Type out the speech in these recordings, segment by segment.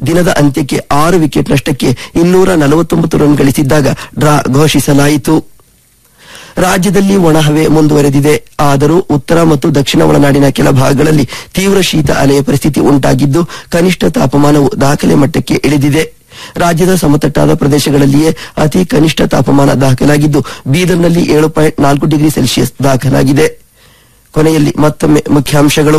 ದಿನದ ಅಂತ್ಯಕ್ಕೆ ಆರು ವಿಕೆಟ್ ನಷ್ಟಕ್ಕೆ ಇನ್ನೂರ ನಲವತ್ತೊಂಬತ್ತು ರನ್ ಗಳಿಸಿದ್ದಾಗ ಡ್ರಾ ಘೋಷಿಸಲಾಯಿತು ರಾಜ್ಯದಲ್ಲಿ ಒಣಹವೆ ಮುಂದುವರೆದಿದೆ ಆದರೂ ಉತ್ತರ ಮತ್ತು ದಕ್ಷಿಣ ಒಳನಾಡಿನ ಕೆಲ ಭಾಗಗಳಲ್ಲಿ ತೀವ್ರ ಶೀತ ಅಲೆಯ ಪರಿಸ್ಥಿತಿ ಉಂಟಾಗಿದ್ದು ಕನಿಷ್ಠ ತಾಪಮಾನವು ದಾಖಲೆ ಮಟ್ಟಕ್ಕೆ ಇಳಿದಿದೆ ರಾಜ್ಯದ ಸಮತಟ್ಟಾದ ಪ್ರದೇಶಗಳಲ್ಲಿಯೇ ಅತಿ ಕನಿಷ್ಠ ತಾಪಮಾನ ದಾಖಲಾಗಿದ್ದು ಬೀದರ್ನಲ್ಲಿ ಏಳು ಪಾಯಿಂಟ್ ನಾಲ್ಕು ಡಿಗ್ರಿ ಸೆಲ್ಸಿಯಸ್ ದಾಖಲಾಗಿದೆ ಕೊನೆಯಲ್ಲಿ ಮತ್ತೊಮ್ಮೆ ಮುಖ್ಯಾಂಶಗಳು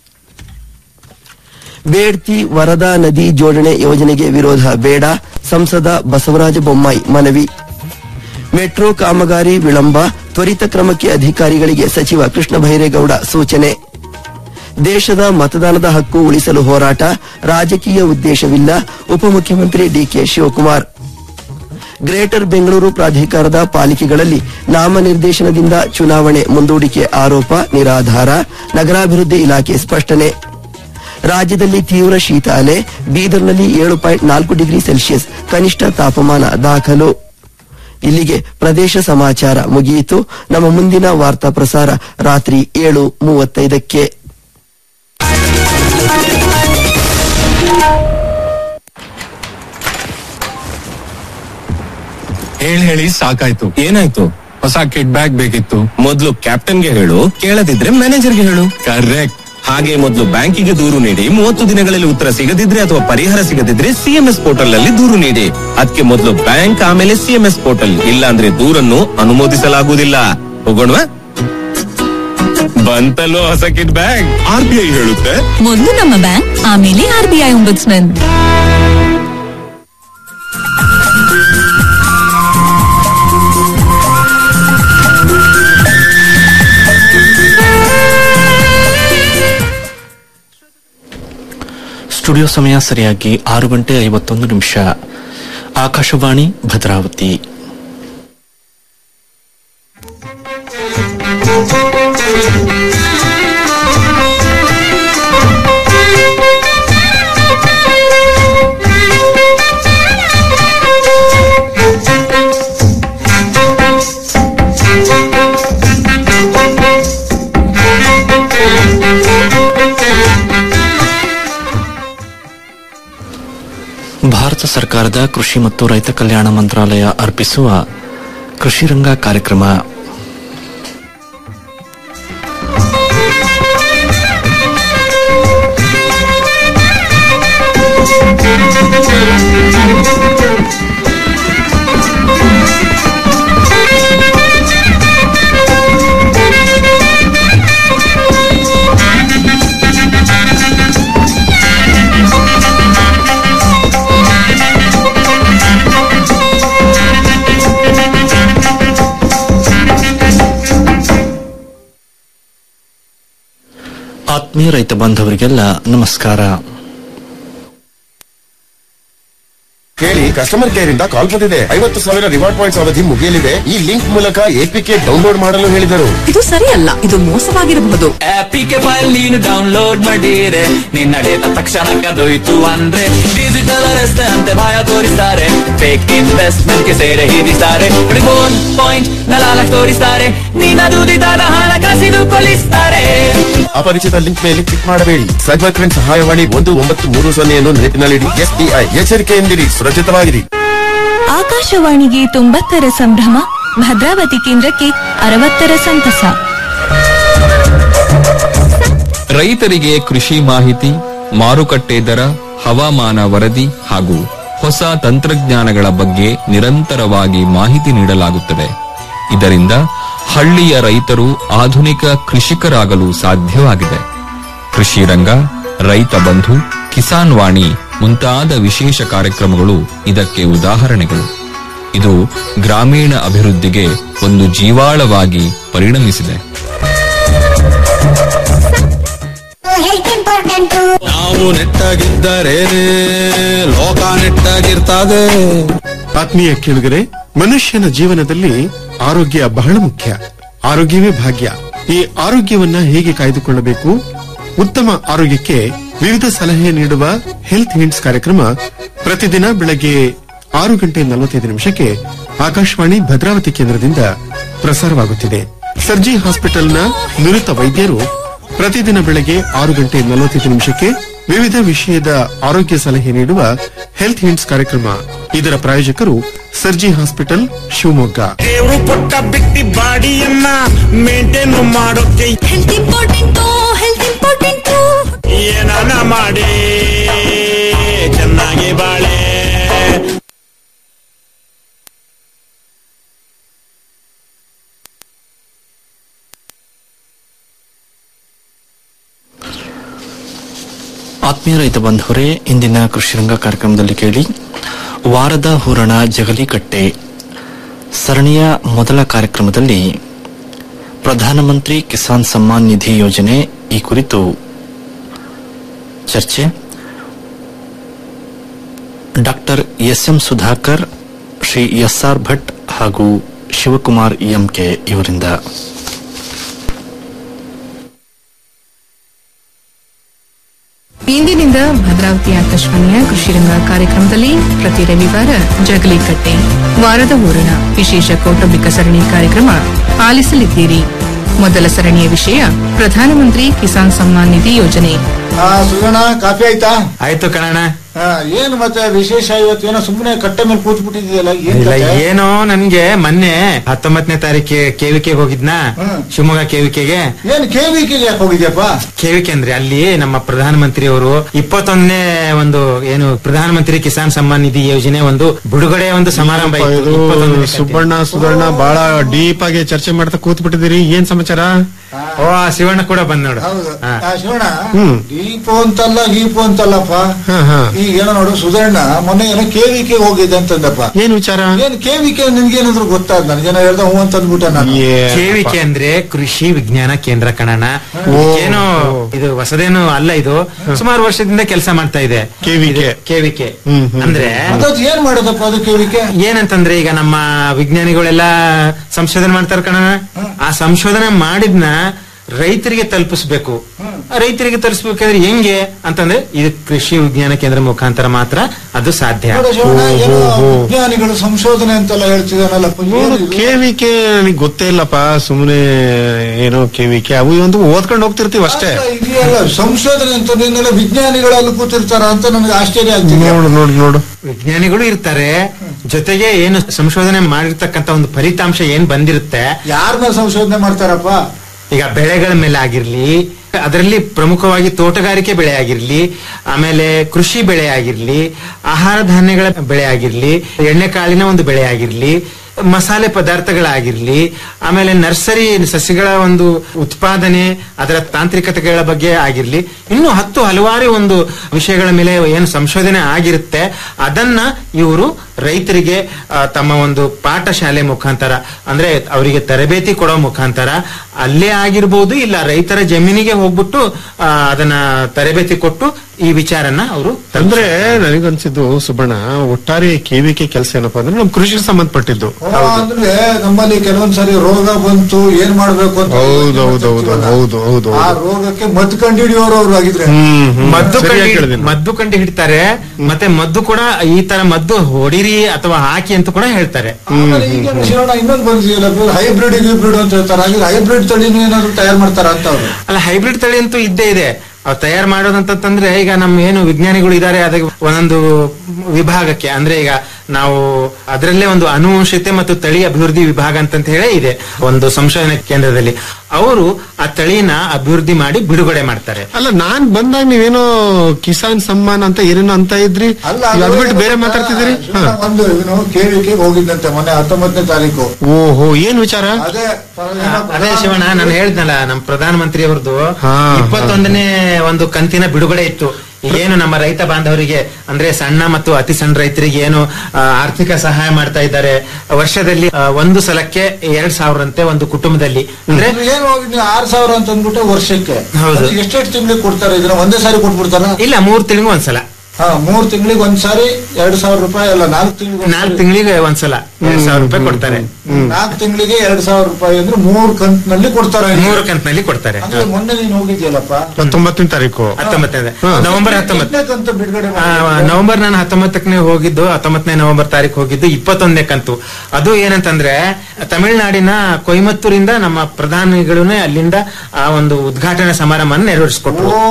ಬೇಡ್ತಿ ವರದಾ ನದಿ ಜೋಡಣೆ ಯೋಜನೆಗೆ ವಿರೋಧ ಬೇಡ ಸಂಸದ ಬಸವರಾಜ ಬೊಮ್ಮಾಯಿ ಮನವಿ ಮೆಟ್ರೋ ಕಾಮಗಾರಿ ವಿಳಂಬ ತ್ವರಿತ ಕ್ರಮಕ್ಕೆ ಅಧಿಕಾರಿಗಳಿಗೆ ಸಚಿವ ಕೃಷ್ಣ ಬೈರೇಗೌಡ ಸೂಚನೆ ದೇಶದ ಮತದಾನದ ಹಕ್ಕು ಉಳಿಸಲು ಹೋರಾಟ ರಾಜಕೀಯ ಉದ್ದೇಶವಿಲ್ಲ ಉಪಮುಖ್ಯಮಂತ್ರಿ ಡಿಕೆ ಶಿವಕುಮಾರ್ ಗ್ರೇಟರ್ ಬೆಂಗಳೂರು ಪ್ರಾಧಿಕಾರದ ಪಾಲಿಕೆಗಳಲ್ಲಿ ನಾಮನಿರ್ದೇಶನದಿಂದ ಚುನಾವಣೆ ಮುಂದೂಡಿಕೆ ಆರೋಪ ನಿರಾಧಾರ ನಗರಾಭಿವೃದ್ಧಿ ಇಲಾಖೆ ಸ್ಪಷ್ಟನೆ ರಾಜ್ಯದಲ್ಲಿ ತೀವ್ರ ಶೀತ ಅಲೆ ಬೀದರ್ನಲ್ಲಿ ಏಳು ಪಾಯಿಂಟ್ ನಾಲ್ಕು ಡಿಗ್ರಿ ಸೆಲ್ಸಿಯಸ್ ಕನಿಷ್ಠ ತಾಪಮಾನ ದಾಖಲು ಇಲ್ಲಿಗೆ ಪ್ರದೇಶ ಸಮಾಚಾರ ಮುಗಿಯಿತು ನಮ್ಮ ಮುಂದಿನ ವಾರ್ತಾ ಪ್ರಸಾರ ರಾತ್ರಿ ಏಳು ಮೂವತ್ತೈದಕ್ಕೆ ಹೇಳಿ ಹೇಳಿ ಸಾಕಾಯ್ತು ಏನಾಯ್ತು ಹೊಸ ಕಿಡ್ ಬ್ಯಾಗ್ ಬೇಕಿತ್ತು ಮೊದ್ಲು ಕ್ಯಾಪ್ಟನ್ಗೆ ಹೇಳು ಕೇಳದಿದ್ರೆ ಮ್ಯಾನೇಜರ್ಗೆ ಹೇಳು ಕರೆಕ್ಟ್ ಹಾಗೆ ಮೊದಲು ಬ್ಯಾಂಕಿಗೆ ದೂರು ನೀಡಿ ಮೂವತ್ತು ದಿನಗಳಲ್ಲಿ ಉತ್ತರ ಸಿಗದಿದ್ರೆ ಅಥವಾ ಪರಿಹಾರ ಸಿಗದಿದ್ರೆ ಸಿಎಂಎಸ್ ಪೋರ್ಟಲ್ ನಲ್ಲಿ ದೂರು ನೀಡಿ ಅದಕ್ಕೆ ಮೊದಲು ಬ್ಯಾಂಕ್ ಆಮೇಲೆ ಸಿಎಂಎಸ್ ಪೋರ್ಟಲ್ ಇಲ್ಲ ಅಂದ್ರೆ ದೂರನ್ನು ಅನುಮೋದಿಸಲಾಗುವುದಿಲ್ಲ ಹೋಗೋಣವಾ ಬಂತಲ್ಲೋ ಹೊಸ kid bag R B I ಹೇಳುತ್ತೆ ಮೊದಲು ನಮ್ಮ ಬ್ಯಾಂಕ್ ಆಮೇಲೆ R B I ombudsman studio ಸಮಯ ಸರಿಯಾಗಿ ಆರು ಗಂಟೆ ಐವತ್ತೊಂದು ನಿಮಿಷ ಆಕಾಶವಾಣಿ ಭದ್ರಾವತಿ ಭಾರತ ಸರ್ಕಾರದ ಕೃಷಿ ಮತ್ತು ರೈತ ಕಲ್ಯಾಣ ಮಂತ್ರಾಲಯ ಅರ್ಪಿಸುವ ಕೃಷಿ ರಂಗ ಕಾರ್ಯಕ್ರಮ ಆತ್ಮೀಯ ರೈತ ಬಾಂಧವರಿಗೆಲ್ಲ ನಮಸ್ಕಾರ ಕೇಳಿ ಕಸ್ಟಮರ್ ಕೇರ್ ಇಂದ ಕಾಲ್ ಬಂದಿದೆ ಐವತ್ತು ಸಾವಿರ ರಿವಾರ್ಡ್ ಪಾಯಿಂಟ್ಸ್ ಅವಧಿ ಮುಗಿಯಲಿದೆ ಈ ಲಿಂಕ್ ಮೂಲಕ ಎಪಿಕೆ ಡೌನ್ಲೋಡ್ ಮಾಡಲು ಹೇಳಿದರು ಇದು ಸರಿಯಲ್ಲ ಇದು ಮೋಸವಾಗಿರಬಹುದು ಆಪಿಗೆ ಫೈಲ್ ನೀನು ಡೌನ್ಲೋಡ್ ಮಾಡಿರೆ ನಿನ್ನ ಡೇಟಾ ತಕ್ಷಣ ಕದೋಯ್ತು ಅಂದ್ರೆ ಡಿಜಿಟಲ್ ಅರೆಸ್ಟ್ ಅಂತೆ ಭಯ ತೋರಿಸ್ತಾರೆ ಫೇಕ್ ಇನ್ವೆಸ್ಟ್ಮೆಂಟ್ ಗೆ ಸೇರೆ ಹಿಡಿಸ್ತಾರೆ ಫೋನ್ ಪಾಯಿಂಟ್ ನಲಾಲಕ್ ತೋರಿಸ್ತಾರೆ ನಿನ್ನ ದುಡಿದಾದ ಹಣ ಕಸಿದುಕೊಳ್ಳಿಸ್ತಾರೆ ಅಪರಿಚಿತ ಲಿಂಕ್ ಮೇಲೆ ಕ್ಲಿಕ್ ಮಾಡಬೇಡಿ ಸೈಬರ್ ಕ್ರೈಮ್ ಸಹಾಯವಾಣಿ ಒಂದು ಒಂಬತ್ತು ಮೂರು ಸೊನ್ನೆಯನ್ನು ನೆನಪಿನಲ್ಲಿಡಿ ಎಸ್ಬಿಐ ಎಚ್ಚರಿಕೆಯಿಂದಿರಿ ಸುರಕ್ಷಿತವಾಗಿರಿ ಆಕಾಶವಾಣಿಗೆ ತೊಂಬತ್ತರ ಸಂಭ್ರಮ ಭದ್ರಾವತಿ ಕೇಂದ್ರಕ್ಕೆ ಅರವತ್ತರ ಸಂತಸ ರೈತರಿಗೆ ಕೃಷಿ ಮಾಹಿತಿ ಮಾರುಕಟ್ಟೆ ದರ ಹವಾಮಾನ ವರದಿ ಹಾಗೂ ಹೊಸ ತಂತ್ರಜ್ಞಾನಗಳ ಬಗ್ಗೆ ನಿರಂತರವಾಗಿ ಮಾಹಿತಿ ನೀಡಲಾಗುತ್ತದೆ ಇದರಿಂದ ಹಳ್ಳಿಯ ರೈತರು ಆಧುನಿಕ ಕೃಷಿಕರಾಗಲು ಸಾಧ್ಯವಾಗಿದೆ ಕೃಷಿ ರಂಗ ರೈತ ಬಂಧು ಕಿಸಾನ್ ವಾಣಿ ಮುಂತಾದ ವಿಶೇಷ ಕಾರ್ಯಕ್ರಮಗಳು ಇದಕ್ಕೆ ಉದಾಹರಣೆಗಳು ಇದು ಗ್ರಾಮೀಣ ಅಭಿವೃದ್ಧಿಗೆ ಒಂದು ಜೀವಾಳವಾಗಿ ಪರಿಣಮಿಸಿದೆ ನಾವು ನೆಟ್ಟಾಗಿದ್ದರೇನೆ ಲೋಕ ನೆಟ್ಟಾಗಿರ್ತದೆ ಆತ್ಮೀಯ ಕೇಳುಗರೆ ಮನುಷ್ಯನ ಜೀವನದಲ್ಲಿ ಆರೋಗ್ಯ ಬಹಳ ಮುಖ್ಯ ಆರೋಗ್ಯವೇ ಭಾಗ್ಯ ಈ ಆರೋಗ್ಯವನ್ನ ಹೇಗೆ ಕಾಯ್ದುಕೊಳ್ಳಬೇಕು ಉತ್ತಮ ಆರೋಗ್ಯಕ್ಕೆ ವಿವಿಧ ಸಲಹೆ ನೀಡುವ ಹೆಲ್ತ್ ಹಿಂಟ್ಸ್ ಕಾರ್ಯಕ್ರಮ ಪ್ರತಿದಿನ ಬೆಳಗ್ಗೆ ಆರು ಗಂಟೆ ನಲವತ್ತೈದು ನಿಮಿಷಕ್ಕೆ ಆಕಾಶವಾಣಿ ಭದ್ರಾವತಿ ಕೇಂದ್ರದಿಂದ ಪ್ರಸಾರವಾಗುತ್ತಿದೆ ಸರ್ಜಿ ಹಾಸ್ಪಿಟಲ್ನ ನುರಿತ ವೈದ್ಯರು ಪ್ರತಿದಿನ ಬೆಳಗ್ಗೆ ಆರು ಗಂಟೆ ನಲವತ್ತೈದು ನಿಮಿಷಕ್ಕೆ ವಿವಿಧ ವಿಷಯದ ಆರೋಗ್ಯ ಸಲಹೆ ನೀಡುವ ಹೆಲ್ತ್ ಹಿಂಟ್ಸ್ ಕಾರ್ಯಕ್ರಮ ಇದರ ಪ್ರಾಯೋಜಕರು ಸರ್ಜಿ ಹಾಸ್ಪಿಟಲ್ ಶಿವಮೊಗ್ಗ ದೇವ್ರು ಕೊಟ್ಟ ಬಿಟ್ಟಿ ಬಾಡಿಯನ್ನ ಮೇಂಟೈನ್ ಮಾಡೋಕೆ ಹೆಲ್ತ್ ಇಂಪಾರ್ಟೆಂಟು ಹೆಲ್ತ್ ಇಂಪಾರ್ಟೆಂಟು ಏನಾನ ಮಾಡಿ ಚೆನ್ನಾಗಿ ಬಾಳೆ ಆತ್ಮೀಯ ರೈತ ಬಂಧುವರೇ ಇಂದಿನ ಕೃಷಿರಂಗ ಕಾರ್ಯಕ್ರಮದಲ್ಲಿ ಕೇಳಿ ವಾರದ ಹೂರಣ ಜಗಲಿಕಟ್ಟೆ ಸರಣಿಯ ಮೊದಲ ಕಾರ್ಯಕ್ರಮದಲ್ಲಿ ಪ್ರಧಾನಮಂತ್ರಿ ಕಿಸಾನ್ ಸಮ್ಮಾನ್ ನಿಧಿ ಯೋಜನೆ ಈ ಕುರಿತು ಚರ್ಚೆ doctor S M Sudhakar Shri S R Bhat ಹಾಗೂ ಶಿವಕುಮಾರ್ ಎಂಕೆ ಇವರಿಂದ ಇಂದಿನಿಂದ ಭದ್ರಾವತಿ ಆಕಾಶವಾಣಿಯ ಕೃಷಿರಂಗ ಕಾರ್ಯಕ್ರಮದಲ್ಲಿ ಪ್ರತಿ ರವಿವಾರ ಜಗಲಿ ಕಟ್ಟೆ ವಾರದ ಊರಣ ವಿಶೇಷ ಕೌಟುಂಬಿಕ ಸರಣಿ ಕಾರ್ಯಕ್ರಮ ಆಲಿಸಲಿದ್ದೀರಿ ಮೊದಲ ಸರಣಿಯ ವಿಷಯ ಪ್ರಧಾನಮಂತ್ರಿ ಕಿಸಾನ್ ಸಮ್ಮಾನ್ ನಿಧಿ ಯೋಜನೆ ಸುಗಣ ಕಾಫಿ ಆಯ್ತಾ ಆಯ್ತು ಕಣಣ್ಣ ಆ, ಏನು ಮತ್ತೆ ವಿಶೇಷ ಇವತ್ತು ಏನೋ ಸುಮ್ಮನೆ ಕಟ್ಟೆ ಮೇಲೆ ಕೂತ್ ಬಿಟ್ಟಿದೆಯಲ್ಲ ಏನ್ ಇಲ್ಲ ಕತೆ? ಏನೋ ನನ್ಗೆ ಮೊನ್ನೆ ಹತ್ತೊಂಬತ್ತನೇ ತಾರೀಕಿಗೆ ಕೆವಿಕೆ ಹೋಗಿದ್ನ ಶಿವಮೊಗ್ಗ ಕೆವಿಕೆಗೆ ಏನ್ ಕೆವಿಕೆಗೆ ಯಾಕೆ ಹೋಗಿದ್ಯಪ್ಪ ಕೆವಿಕೆ ಅಂದ್ರೆ ಅಲ್ಲಿ ನಮ್ಮ ಪ್ರಧಾನಮಂತ್ರಿ ಅವರು ಇಪ್ಪತ್ತೊಂದನೇ ಒಂದು ಏನು ಪ್ರಧಾನಮಂತ್ರಿ ಕಿಸಾನ್ ಸಮ್ಮಾನ್ ನಿಧಿ ಯೋಜನೆ ಒಂದು ಬಿಡುಗಡೆ ಒಂದು ಸಮಾರಂಭ ಇತ್ತು. ಇದು ಇಪ್ಪತ್ತೊಂದನೇ ತಾರೀಕು. ಸುಬ್ಬಣ್ಣ ಸುಧರ್ಣ ಬಹಳ ಡೀಪ್ ಆಗಿ ಚರ್ಚೆ ಮಾಡ್ತಾ ಕೂತ್ ಬಿಟ್ಟಿದ್ದೀರಿ ಏನ್ ಸಮಾಚಾರ ಓ ಆ ಶಿವಣ್ಣ ಕೂಡ ಬಂದ್ ನೋಡು ಹೌದು ಹಾ. ಆ, ಶಿವಣ್ಣ ಹ್ಮ್. ದೀಪು ಅಂತಲ್ಲ ಗೀಪು ಅಂತಲ್ಲಪ್ಪ ಹಾ, ಹಾ. ಈಗ ಏನೋ ನೋಡು ಸುಧರ್ಣ ಮೊನ್ನೆ ಏನೋ ಕೆವಿಕೆ ಹೋಗಿದೆ ಅಂತಂದಪ್ಪ ಏನ್ ವಿಚಾರ ಏನ್ ಕೆವಿಕೆ ನಿನ್ಗೇನಾದ್ರು ಗೊತ್ತಾದ್ ನನಗೇನೋ ಹೇಳ್ದ ಹ್ಞೂ ಅಂತ ಅಂದ್ಬಿಟ್ಟೆ ನಾನು ಕೆವಿಕೆ ಅಂದ್ರೆ ಕೃಷಿ ವಿಜ್ಞಾನ ಕೇಂದ್ರ ಕಣಣ ಓ. ಏನೋ ಇದು ಹೊಸದೇನು ಅಲ್ಲ ಇದು ಸುಮಾರು ವರ್ಷದಿಂದ ಕೆಲಸ ಮಾಡ್ತಾ ಇದೆ KVK. ಕೆವಿಕೆ ಹ್ಮ್, ಹ್ಮ್. ಅಂದ್ರೆ ಅದದ್ ಏನ್ ಮಾಡೋದಪ್ಪ ಅದು ಕೆವಿಕೆ ಏನಂತಂದ್ರೆ ಈಗ ನಮ್ಮ ವಿಜ್ಞಾನಿಗಳೆಲ್ಲ ಸಂಶೋಧನೆ ಮಾಡ್ತಾರ ಕಣ ಆ ಸಂಶೋಧನೆ ಮಾಡಿದ್ನ ರೈತರಿಗೆ ತಲುಪಿಸ್ಬೇಕು ಆ ರೈತರಿಗೆ ತಲುಪಿಸ್ಬೇಕಾದ್ರೆ ಹೆಂಗೆ ಅಂತಂದ್ರೆ ಇದು ಕೃಷಿ ವಿಜ್ಞಾನ ಕೇಂದ್ರ ಮುಖಾಂತರ ಮಾತ್ರ ಅದು ಸಾಧ್ಯ ನೋಡು ಶಿವಣ್ಣ, ಏನೋ ವಿಜ್ಞಾನಿಗಳು ಸಂಶೋಧನೆ ಅಂತೆಲ್ಲ ಹೇಳ್ತಿದಾನಲ್ಲಪ್ಪ ಏನಿದು? ಕೆವಿಕೆ ನನಗೆ ಗೊತ್ತೇ ಇಲ್ಲಪ್ಪ ಸುಮ್ಮನೆ ಏನೋ ಕೆವಿಕೆ ಅವು ಒಂದು ಓದ್ಕೊಂಡು ಹೋಗ್ತಿರ್ತೀವಿ ಅಷ್ಟೇ ಅಲ್ಲ, ಇದೆಯಲ್ಲ ಸಂಶೋಧನೆ ಅಂತ ನೀನೆಲ್ಲ ವಿಜ್ಞಾನಿಗಳಲ್ಲಿ ಕೂತಿರ್ತಾರ ಅಂತ ನನಗೆ ಆಶ್ಚರ್ಯ ಆಗ್ತಿದೆ ನೋಡು ನೋಡು ನೋಡು ವಿಜ್ಞಾನಿಗಳು ಇರ್ತಾರೆ ಜೊತೆಗೆ ಏನು ಸಂಶೋಧನೆ ಮಾಡಿರ್ತಕ್ಕಂತ ಒಂದು ಫಲಿತಾಂಶ ಏನ್ ಬಂದಿರುತ್ತೆ ಯಾರ ಮೇಲೆ ಸಂಶೋಧನೆ ಮಾಡ್ತಾರಪ್ಪ ಈಗ ಬೆಳೆಗಳ ಮೇಲೆ ಆಗಿರ್ಲಿ ಅದರಲ್ಲಿ ಪ್ರಮುಖವಾಗಿ ತೋಟಗಾರಿಕೆ ಬೆಳೆ ಆಗಿರ್ಲಿ ಆಮೇಲೆ ಕೃಷಿ ಬೆಳೆ ಆಗಿರ್ಲಿ ಆಹಾರ ಧಾನ್ಯಗಳ ಬೆಳೆ ಆಗಿರ್ಲಿ ಎಣ್ಣೆಕಾಳಿನ ಒಂದು ಬೆಳೆ ಆಗಿರ್ಲಿ ಮಸಾಲೆ ಪದಾರ್ಥಗಳಾಗಿರ್ಲಿ ಆಮೇಲೆ ನರ್ಸರಿ ಸಸ್ಯಗಳ ಒಂದು ಉತ್ಪಾದನೆ ಅದರ ತಾಂತ್ರಿಕತೆಗಳ ಬಗ್ಗೆ ಆಗಿರ್ಲಿ ಇನ್ನು ಹತ್ತು ಹಲವಾರು ಒಂದು ವಿಷಯಗಳ ಮೇಲೆ ಏನು ಸಂಶೋಧನೆ ಆಗಿರುತ್ತೆ ಅದನ್ನ ಇವರು ರೈತರಿಗೆ ಆ, ತಮ್ಮ ಒಂದು ಪಾಠಶಾಲೆ ಮುಖಾಂತರ ಅಂದ್ರೆ ಅವರಿಗೆ ತರಬೇತಿ ಕೊಡೋ ಮುಖಾಂತರ ಅಲ್ಲೇ ಆಗಿರ್ಬೋದು ಇಲ್ಲ ರೈತರ ಜಮೀನಿಗೆ ಹೋಗ್ಬಿಟ್ಟು ಆ, ಅದನ್ನ ತರಬೇತಿ ಕೊಟ್ಟು ಈ ವಿಚಾರನ ಅವರು ಅಂದ್ರೆ ನನಗನ್ಸಿದ್ದು ಸುಬ್ಬಣ್ಣ ಒಟ್ಟಾರೆ ಕೆವಿಕೆ ಕೆಲಸ ಏನಪ್ಪಾ ಅಂದ್ರೆ ನಮ್ ಕೃಷಿಗೆ ಸಂಬಂಧಪಟ್ಟಿದ್ದು ಓ, ಅಂದ್ರೆ ನಮ್ಮಲ್ಲಿ ಕೆಲವೊಂದ್ಸರಿ ರೋಗ ಬಂತು ಏನ್ ಮಾಡ್ಬೇಕು ಅಂತ ಹೌದು ಹೌದು ಹೌದು ಹೌದು ಹೌದು ಆ ರೋಗಕ್ಕೆ ಮದ್ದು ಕಂಡು ಹಿಡಿಯೋರು ಅವ್ರು ಆಗಿದ್ರೆ ಹ್ಮ್ ಹ್ಮ್. ಮದ್ದು ಸರಿಯಾಗಿ ಕಂಡು ಹೇಳಿದ್ದೀನಿ. ಮದ್ದು ಕಂಡು ಹಿಡಿತಾರೆ ಮತ್ತೆ ಮದ್ದು ಕೂಡ ಈ ತರ ಮದ್ದು ಹೊಡಿರಿ ಅಥವಾ ಹಾಕಿ ಅಂತ ಕೂಡ ಹೇಳ್ತಾರೆ ಆಮೇಲೆ ಈಗ ಶಿವಣ್ಣ ಇನ್ನೊಂದು ಬಂದಿದೆಯಲ್ಲ ಹೈಬ್ರಿಡ್ ಹೈಬ್ರಿಡ್ ಅಂತ ಹೇಳ್ತಾರೆ ಹಾಗೆ ಹೈಬ್ರಿಡ್ ತಳಿನೂ ಏನಾದ್ರು ತಯಾರು ಮಾಡ್ತಾರ ಅಂತ ಅವ್ರು ಅಲ್ಲ ಹೈಬ್ರಿಡ್ ತಳಿ ಅಂತೂ ಇದ್ದೇ ಇದೆ ಅವ್ರು ತಯಾರು ಮಾಡೋದಂತಂದ್ರೆ ಈಗ ನಮ್ಮ ಏನು ವಿಜ್ಞಾನಿಗಳು ಇದ್ದಾರೆ ಅದಕ್ಕೆ ಒಂದೊಂದು ವಿಭಾಗಕ್ಕೆ ಅಂದ್ರೆ ಈಗ ನಾವು ಅದರಲ್ಲೇ ಒಂದು ಅನುವಂಶತೆ ಮತ್ತು ತಳಿ ಅಭಿವೃದ್ಧಿ ವಿಭಾಗ ಅಂತ ಹೇಳಿ ಇದೆ ಒಂದು ಸಂಶೋಧನಾ ಕೇಂದ್ರದಲ್ಲಿ ಅವರು ಆ ತಳಿನ ಅಭಿವೃದ್ಧಿ ಮಾಡಿ ಬಿಡುಗಡೆ ಮಾಡ್ತಾರೆ ಅಲ್ಲ ನಾನ್ ಬಂದಾಗ ನೀವೇನೋ ಕಿಸಾನ್ ಸಮ್ಮಾನ್ ಅಂತ ಏನೇನೋ ಅಂತ ಇದ್ರಿ ಅಲ್ಲ ಈಗ ಅದು ಅದ್ಬಿಟ್ಟು ಬೇರೆ ಮಾತಾಡ್ತಿದ್ದೀರಿ ಹಾ. ಒಂದು ಇವನು ಕೆವಿಕೆ ಹೋಗಿದ್ದಂತೆ ಮೊನ್ನೆ ಹತ್ತೊಂಬತ್ತನೇ ತಾರೀಕು ಓಹೋ ಏನ್ ವಿಚಾರ ಅದೇ ಅದೇ ಶಿವಣ್ಣ ನಾನು ಹೇಳ್ದಲ್ಲ ನಮ್ಮ ಪ್ರಧಾನಮಂತ್ರಿ ಅವ್ರದ್ದು ಹಾ, ಇಪ್ಪತ್ತೊಂದನೇ ಒಂದು ಕಂತಿನ ಬಿಡುಗಡೆ ಇತ್ತು ಏನು ನಮ್ಮ ರೈತ ಬಾಂಧವರಿಗೆ ಅಂದ್ರೆ ಸಣ್ಣ ಮತ್ತು ಅತಿ ಸಣ್ಣ ರೈತರಿಗೆ ಏನು ಆ, ಆರ್ಥಿಕ ಸಹಾಯ ಮಾಡ್ತಾ ಇದ್ದಾರೆ ವರ್ಷದಲ್ಲಿ ಆ, ಒಂದು ಸಲಕ್ಕೆ ಎರಡ್ ಸಾವಿರಂತೆ ಒಂದು ಕುಟುಂಬದಲ್ಲಿ ಅಂದ್ರೆ ಇದು ಏನು ಹೋಗಿ ನೀವು ಆರ್ ಸಾವಿರ ಅಂತ ಅಂದ್ಬಿಟ್ಟು ವರ್ಷಕ್ಕೆ ಹೌದು. ಅದು ಎಷ್ಟೆಷ್ಟು ತಿಂಗಳಿಗೆ ಕೊಡ್ತಾರೆ ಇದನ್ನ ಒಂದೇ ಸಾರಿ ಕೊಟ್ಬಿಡ್ತಾರ ಇಲ್ಲ ಮೂರ್ ತಿಂಗಳಿಗೆ ಒಂದ್ಸಲ ಹಾ ಮೂರ್ ತಿಂಗಳಿಗೆ ಒಂದ್ ಸಾರಿ ಎರಡ್ ಸಾವಿರ ರೂಪಾಯಿ ಅಲ್ಲ ನಾಲ್ಕು ತಿಂಗಳಿಗೆ ನಾಲ್ಕು ತಿಂಗಳಿಗೆ ಒಂದ್ಸಲ ಎರಡ್ ಸಾವಿರ ರೂಪಾಯಿ ಕೊಡ್ತಾರೆ ನಾಲ್ಕು ತಿಂಗಳಿಗೆ ಎರಡ್ ಸಾವಿರ ರೂಪಾಯಿ ಅಂದ್ರೆ ಮೂರ್ ಕಂತಿನಲ್ಲಿ ಕೊಡ್ತಾರೆ ಮೂರು ಕಂತಿನಲ್ಲಿ ಕೊಡ್ತಾರೆ ಅಂದ್ರೆ ಮೊನ್ನೆ ನೀನು ಹೋಗಿದ್ಯಲ್ಲಪ್ಪ ಹತ್ತೊಂಬತ್ತನೇ ತಾರೀಕು ಹತ್ತೊಂಬತ್ತನೇ ನವೆಂಬರ್ ಹತ್ತೊಂಬತ್ತು ಎಷ್ಟನೇ ಕಂತು ಬಿಡುಗಡೆ ಆ, ನವೆಂಬರ್ ನಾನು ಹತ್ತೊಂಬತ್ತನೇ ಹೋಗಿದ್ದು ಹತ್ತೊಂಬತ್ತನೇ ನವೆಂಬರ್ ತಾರೀಕು ಹೋಗಿದ್ದು ಇಪ್ಪತ್ತೊಂದನೇ ಕಂತು ಅದು ಏನಂತಂದ್ರೆ ತಮಿಳುನಾಡಿನ ಕೊಯಮತ್ತೂರಿಂದ ನಮ್ಮ ಪ್ರಧಾನಿಗಳು ಅಲ್ಲಿಂದ ಆ ಒಂದು ಉದ್ಘಾಟನಾ ಸಮಾರಂಭ ನೆರವೇರಿಸಿಕೊಟ್ರು ಓ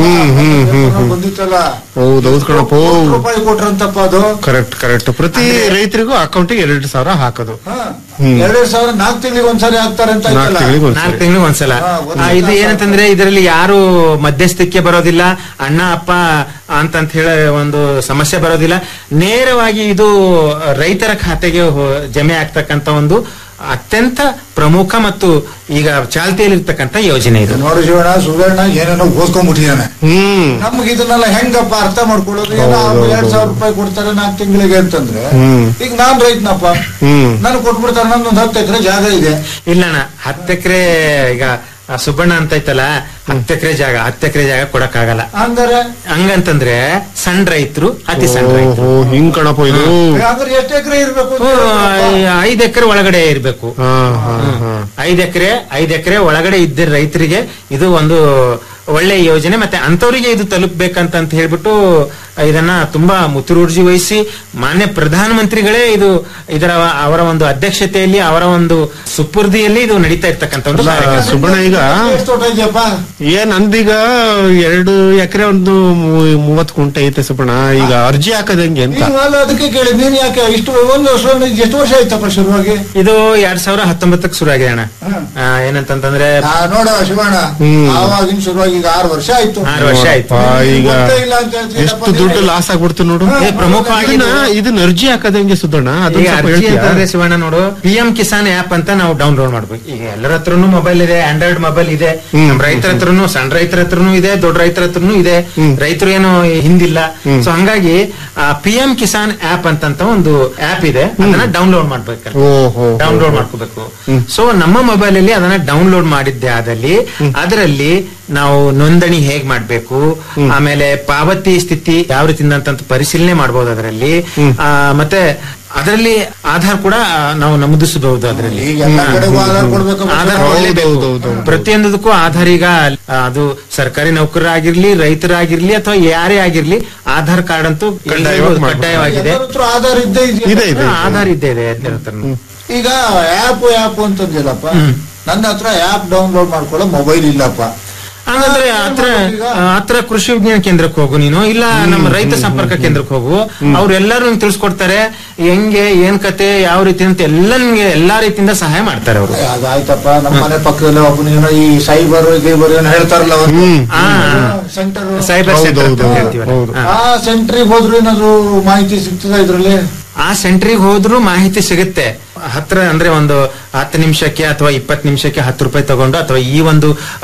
ಶಿವಣ್ಣ ಬಂದಿತ್ತಲ್ಲ ಹೌದೌದು ಕಣಪ್ಪ ಕೋಟಿ ರೂಪಾಯಿ ಕೊಟ್ರಂತಪ್ಪ ಅದು ಕರೆಕ್ಟ್ ಕರೆಕ್ಟ್ ಪ್ರತಿ ರೈತರಿಗೂ ಅಕೌಂಟಿಗೆ ಎರಡು ಸಾವಿರ ಹಾಕೋದು ಎರಡ್ ಸಾವಿರ ನಾಲ್ಕು ತಿಂಗಳಿಗೆ ಒಂದ್ಸರಿ ಹಾಕ್ತಾರೆ ಅಂತ ನಾಲ್ಕು ಆಯ್ತಲ್ಲ ತಿಂಗಳಿಗೆ ನಾಲ್ಕು ತಿಂಗಳು ಒಂದ್ಸಲ ಆ, ಇದು ಏನಂತಂದ್ರೆ ಇದರಲ್ಲಿ ಯಾರು ಮಧ್ಯಸ್ಥಿಕೆ ಬರೋದಿಲ್ಲ ಅಣ್ಣ ಅಪ್ಪ ಅಂತಂತ ಹೇಳಿ ಒಂದು ಸಮಸ್ಯೆ ಬರೋದಿಲ್ಲ ನೇರವಾಗಿ ಇದು ರೈತರ ಖಾತೆಗೆ ಹೋ- ಜಮೆ ಆಗ್ತಕ್ಕಂತ ಒಂದು ಅತ್ಯಂತ ಪ್ರಮುಖ ಮತ್ತು ಈಗ ಚಾಲ್ತಿಯಲ್ಲಿರ್ತಕ್ಕಂಥ ಯೋಜನೆ ಇದು ನೋಡಿ ಶಿವಣ್ಣ ಸುಧಣ್ಣ ಏನೇನೋ ಓದ್ಕೊಂಡ್ಬಿಟ್ಟಿದ್ದಾನೆ ಹ್ಮ್ ನಮ್ಗೆ ಇದನ್ನೆಲ್ಲ ಹೆಂಗಪ್ಪ ಅರ್ಥ ಮಾಡ್ಕೊಳ್ಳೋದು ಏನೋ ಎರಡ್ ಸಾವಿರ ರೂಪಾಯಿ ಕೊಡ್ತಾರೆ ನಾಲ್ಕು ತಿಂಗಳಿಗೆ ಅಂತಂದ್ರೆ ಹ್ಮ್. ಈಗ ನಾನ್ ರೈತನಪ್ಪ ಹ್ಮ್ ನನಗೆ ಕೊಟ್ಬಿಡ್ತಾರೆ ನಮ್ದೊಂದು ಹತ್ತು ಎಕರೆ ಜಾಗ ಇದೆ ಇಲ್ಲಣ್ಣ ಹತ್ತು ಎಕರೆ ಈಗ ಆ ಸುಬ್ಬಣ್ಣ ಅಂತ ಐತಲ್ಲ ಹತ್ತು ಎಕರೆ ಜಾಗ ಹತ್ತು ಎಕರೆ ಜಾಗ ಕೊಡಕ್ಕಾಗಲ್ಲ ಹಂಗಾರೆ ಹಂಗಂತಂದ್ರೆ ಸಣ್ಣ ರೈತರು ಅತಿ ಸಣ್ಣ ರೈತರು ಓ ಹಿಂಗ್ ಕಣಪ್ಪ ಇದು ಹಂಗಾರೆ ಎಷ್ಟು ಎಕರೆ ಇರ್ಬೇಕು ಅಂತ ಐದ್ ಎಕರೆ ಒಳಗಡೆ ಇರ್ಬೇಕು ಹಾ ಹಾ ಹಾ ಐದ್ ಎಕರೆ ಐದ್ ಎಕರೆ ಒಳಗಡೆ ಇದ್ದ ರೈತರಿಗೆ ಇದು ಒಂದು ಒಳ್ಳೆ ಯೋಜನೆ ಮತ್ತೆ ಅಂತವರಿಗೆ ಇದು ತಲುಪಬೇಕಂತ ಅಂತ ಹೇಳ್ಬಿಟ್ಟು ಇದನ್ನ ತುಂಬಾ ಮುತುರ್ಜಿ ವಹಿಸಿ ಮಾನ್ಯ ಪ್ರಧಾನಮಂತ್ರಿಗಳೇ ಇದು ಇದರ ಅವರ ಒಂದು ಅಧ್ಯಕ್ಷತೆಯಲ್ಲಿ ಅವರ ಒಂದು ಸುಪುರ್ದಿಯಲ್ಲಿ ಇದು ನಡೀತಾ ಇರ್ತಕ್ಕಂಥ ಒಂದು ಕಾರ್ಯಕ್ರಮ. ಸುಬ್ಬಣ್ಣ ಈಗ ಎಷ್ಟು ತೋಟ ಇದೆಯಪ್ಪ ಏನ್ ನಂದೀಗ ಎರಡು ಎಕರೆ ಒಂದು ಮೂ- ಮೂವತ್ತು ಕುಂಟೆ ಐತೆ ಸುಬ್ಬಣ್ಣ ಈಗ ಅರ್ಜಿ ಹಾಕದಂಗೆ ಅಂತ ನೀವು ಅಲ್ಲ ಅದಕ್ಕೆ ಕೇಳಿ ನೀನ್ ಯಾಕೆ ಇಷ್ಟು ಒಂದು ವರ್ಷ ಎಷ್ಟು ವರ್ಷ ಆಯ್ತಪ್ಪ ಶುರುವಾಗಿ ಇದು ಎರಡ್ ಸಾವಿರ ಹತ್ತೊಂಬತ್ತಕ್ಕೆ ಶುರು ಆಗಿದೆ ಅಣ್ಣ ಆ, ಏನಂತಂದ್ರೆ ಆ, ನೋಡ ಶಿವಣ್ಣ ಆವಾಗಿನ ಶುರುವಾಗಿ ಈಗ ಆರು ವರ್ಷ ಆಯ್ತು ಆರು ವರ್ಷ ಆಯ್ತು ಆ, ಈಗ ಗೊತ್ತೇ ಇಲ್ಲ ಅಂತ ಹೇಳ್ತೀರಪ್ಪ ಎಷ್ಟು ದುಡ್ಡು ಲಾಸ್ ಆಗ್ಬಿಡ್ತು ನೋಡು ಏ, ಪ್ರಮುಖವಾಗಿ ಇದನ್ನ ಇದನ್ನ ಅರ್ಜಿ ಹಾಕದಂಗೆ ಸುದ್ದಣ್ಣ ಅದನ್ನ ಈಗ ಸ್ವಲ್ಪ ಅರ್ಜಿ ಹೇಳ್ತೀಯಾ? ಅಂತಂದ್ರೆ ಶಿವಣ್ಣ ನೋಡು ಪಿ ಎಂ ಕಿಸಾನ್ ಆಪ್ ಅಂತ ನಾವು ಡೌನ್ಲೋಡ್ ಮಾಡ್ಬೇಕು ಈಗ ಎಲ್ಲರ ಹತ್ರನು ಮೊಬೈಲ್ ಇದೆ ಆಂಡ್ರಾಯ್ಡ್ ಮೊಬೈಲ್ ಇದೆ ನಮ್ ರೈತರ ಹತ್ರನು ಸಣ್ಣ ರೈತರ ಹತ್ರನು ಇದೆ ದೊಡ್ಡ ರೈತರ ಹತ್ರನು ಇದೆ ರೈತರು ಏನು ಹಿಂದಿಲ್ಲ ಸೊ ಹಂಗಾಗಿ ಪಿ ಎಂ ಕಿಸಾನ್ ಆಪ್ ಅಂತಂತ ಒಂದು ಆಪ್ ಇದೆ ಅದನ್ನ ಡೌನ್ಲೋಡ್ ಮಾಡ್ಬೇಕು ಓಹೋ ಡೌನ್ಲೋಡ್ ಮಾಡ್ಕೋಬೇಕು ಸೊ ನಮ್ಮ ಮೊಬೈಲ್ ಅಲ್ಲಿ ಅದನ್ನ ಡೌನ್ಲೋಡ್ ಮಾಡಿದ್ದೆ ಆದಲ್ಲಿ ಅದರಲ್ಲಿ ನಾವು ನೋಂದಣಿ ಹೇಗ್ ಮಾಡ್ಬೇಕು ಆಮೇಲೆ ಪಾವತಿ ಸ್ಥಿತಿ ಯಾವ ರೀತಿಯಿಂದ ಅಂತ ಪರಿಶೀಲನೆ ಮಾಡಬಹುದು ಅದರಲ್ಲಿ ಆ, ಮತ್ತೆ ಅದರಲ್ಲಿ ಆಧಾರ್ ಕೂಡ ಆ, ನಾವು ನಮೂದಿಸಬಹುದು ಅದರಲ್ಲಿ ಈಗ ಎಲ್ಲ ಕಡೆಗೂ ಆಧಾರ್ ಕೊಡ್ಬೇಕು ಆಧಾರ್ ಕೊಡ್ಲೇಬೇಕು. ಪ್ರತಿಯೊಂದಕ್ಕೂ ಆಧಾರ್ ಈಗ ಆ, ಅದು ಸರ್ಕಾರಿ ನೌಕರರಾಗಿರ್ಲಿ ರೈತರಾಗಿರ್ಲಿ ಅಥವಾ ಯಾರೇ ಆಗಿರ್ಲಿ ಆಧಾರ್ ಕಾರ್ಡ್ ಅಂತೂ ಎಲ್ರಿಗೂ ಕಡ್ಡಾಯವಾಗಿದೆ ಎಲ್ಲರ ಹತ್ರ ಆಧಾರ್ ಇದ್ದೇ ಇದೆಯಲ್ಲ? ಇದೆ ಇದೆ ಆಧಾರ್ ಇದ್ದೇ ಇದೆ ಎಲ್ಲರ ಹತ್ರನೂ. ಈಗ ಆಪ್ ಆಪ್ ಅಂತಂದಿಲ್ಲಪ್ಪ ನನ್ನ ಹತ್ರ ಆಪ್ ಡೌನ್ಲೋಡ್ ಮಾಡ್ಕೊಳ್ಳೋ ಮೊಬೈಲ್ ಇಲ್ಲಪ್ಪ ಹಂಗಂದ್ರೆ ಹತ್ರ ಹತ್ರ ಕೃಷಿ ವಿಜ್ಞಾನ ಕೇಂದ್ರಕ್ಕೆ ಹೋಗು ನೀನು ಇಲ್ಲ ನಮ್ಮ ರೈತ ಸಂಪರ್ಕ ಕೇಂದ್ರಕ್ಕೆ ಹೋಗು ಅವ್ರೆಲ್ಲರೂ ನಿಂಗೆ ತಿಳಿಸ್ಕೊಡ್ತಾರೆ ಹೆಂಗೆ ಏನ್ ಕತೆ ಯಾವ ರೀತಿ ಅಂತ ಎಲ್ಲ ನಿಮ್ಗೆ ಎಲ್ಲಾ ರೀತಿಯಿಂದ ಸಹಾಯ ಮಾಡ್ತಾರೆ ಅವರು ಅದಾಯ್ತಪ್ಪ ನಮ್ಮ ಮನೆ ಪಕ್ಕದಲ್ಲಿ ಒಬ್ಬನೇನೋ ಈ ಸೈಬರ್ ಗೈಬರ್ ಏನೋ ಹೇಳ್ತಾರಲ್ಲ ಅವರು ಸೆಂಟರ್ ಸೈಬರ್ ಸೆಂಟರ್ ಅಂತ ಹೌದು, ಹೇಳ್ತೀವಲ್ಲ. ಹೌದು. ಹಾ. ಆ ಸೆಂಟ್ರಿಗೆ ಹೋದ್ರು ಏನಾದ್ರು ಮಾಹಿತಿ ಸಿಗ್ತದ ಇದ್ರಲ್ಲಿ ಆ ಸೆಂಟ್ರಿಗೆ ಹೋದ್ರು ಮಾಹಿತಿ ಸಿಗುತ್ತೆ ಹತ್ರ ಅಂದ್ರೆ ಒಂದು ಹತ್ತು ನಿಮಿಷಕ್ಕೆ ಅಥವಾ ಇಪ್ಪತ್ತು ನಿಮಿಷಕ್ಕೆ ಹತ್ತು ರೂಪಾಯಿ ತಗೊಂಡು ಅಥವಾ ಈ ಒಂದು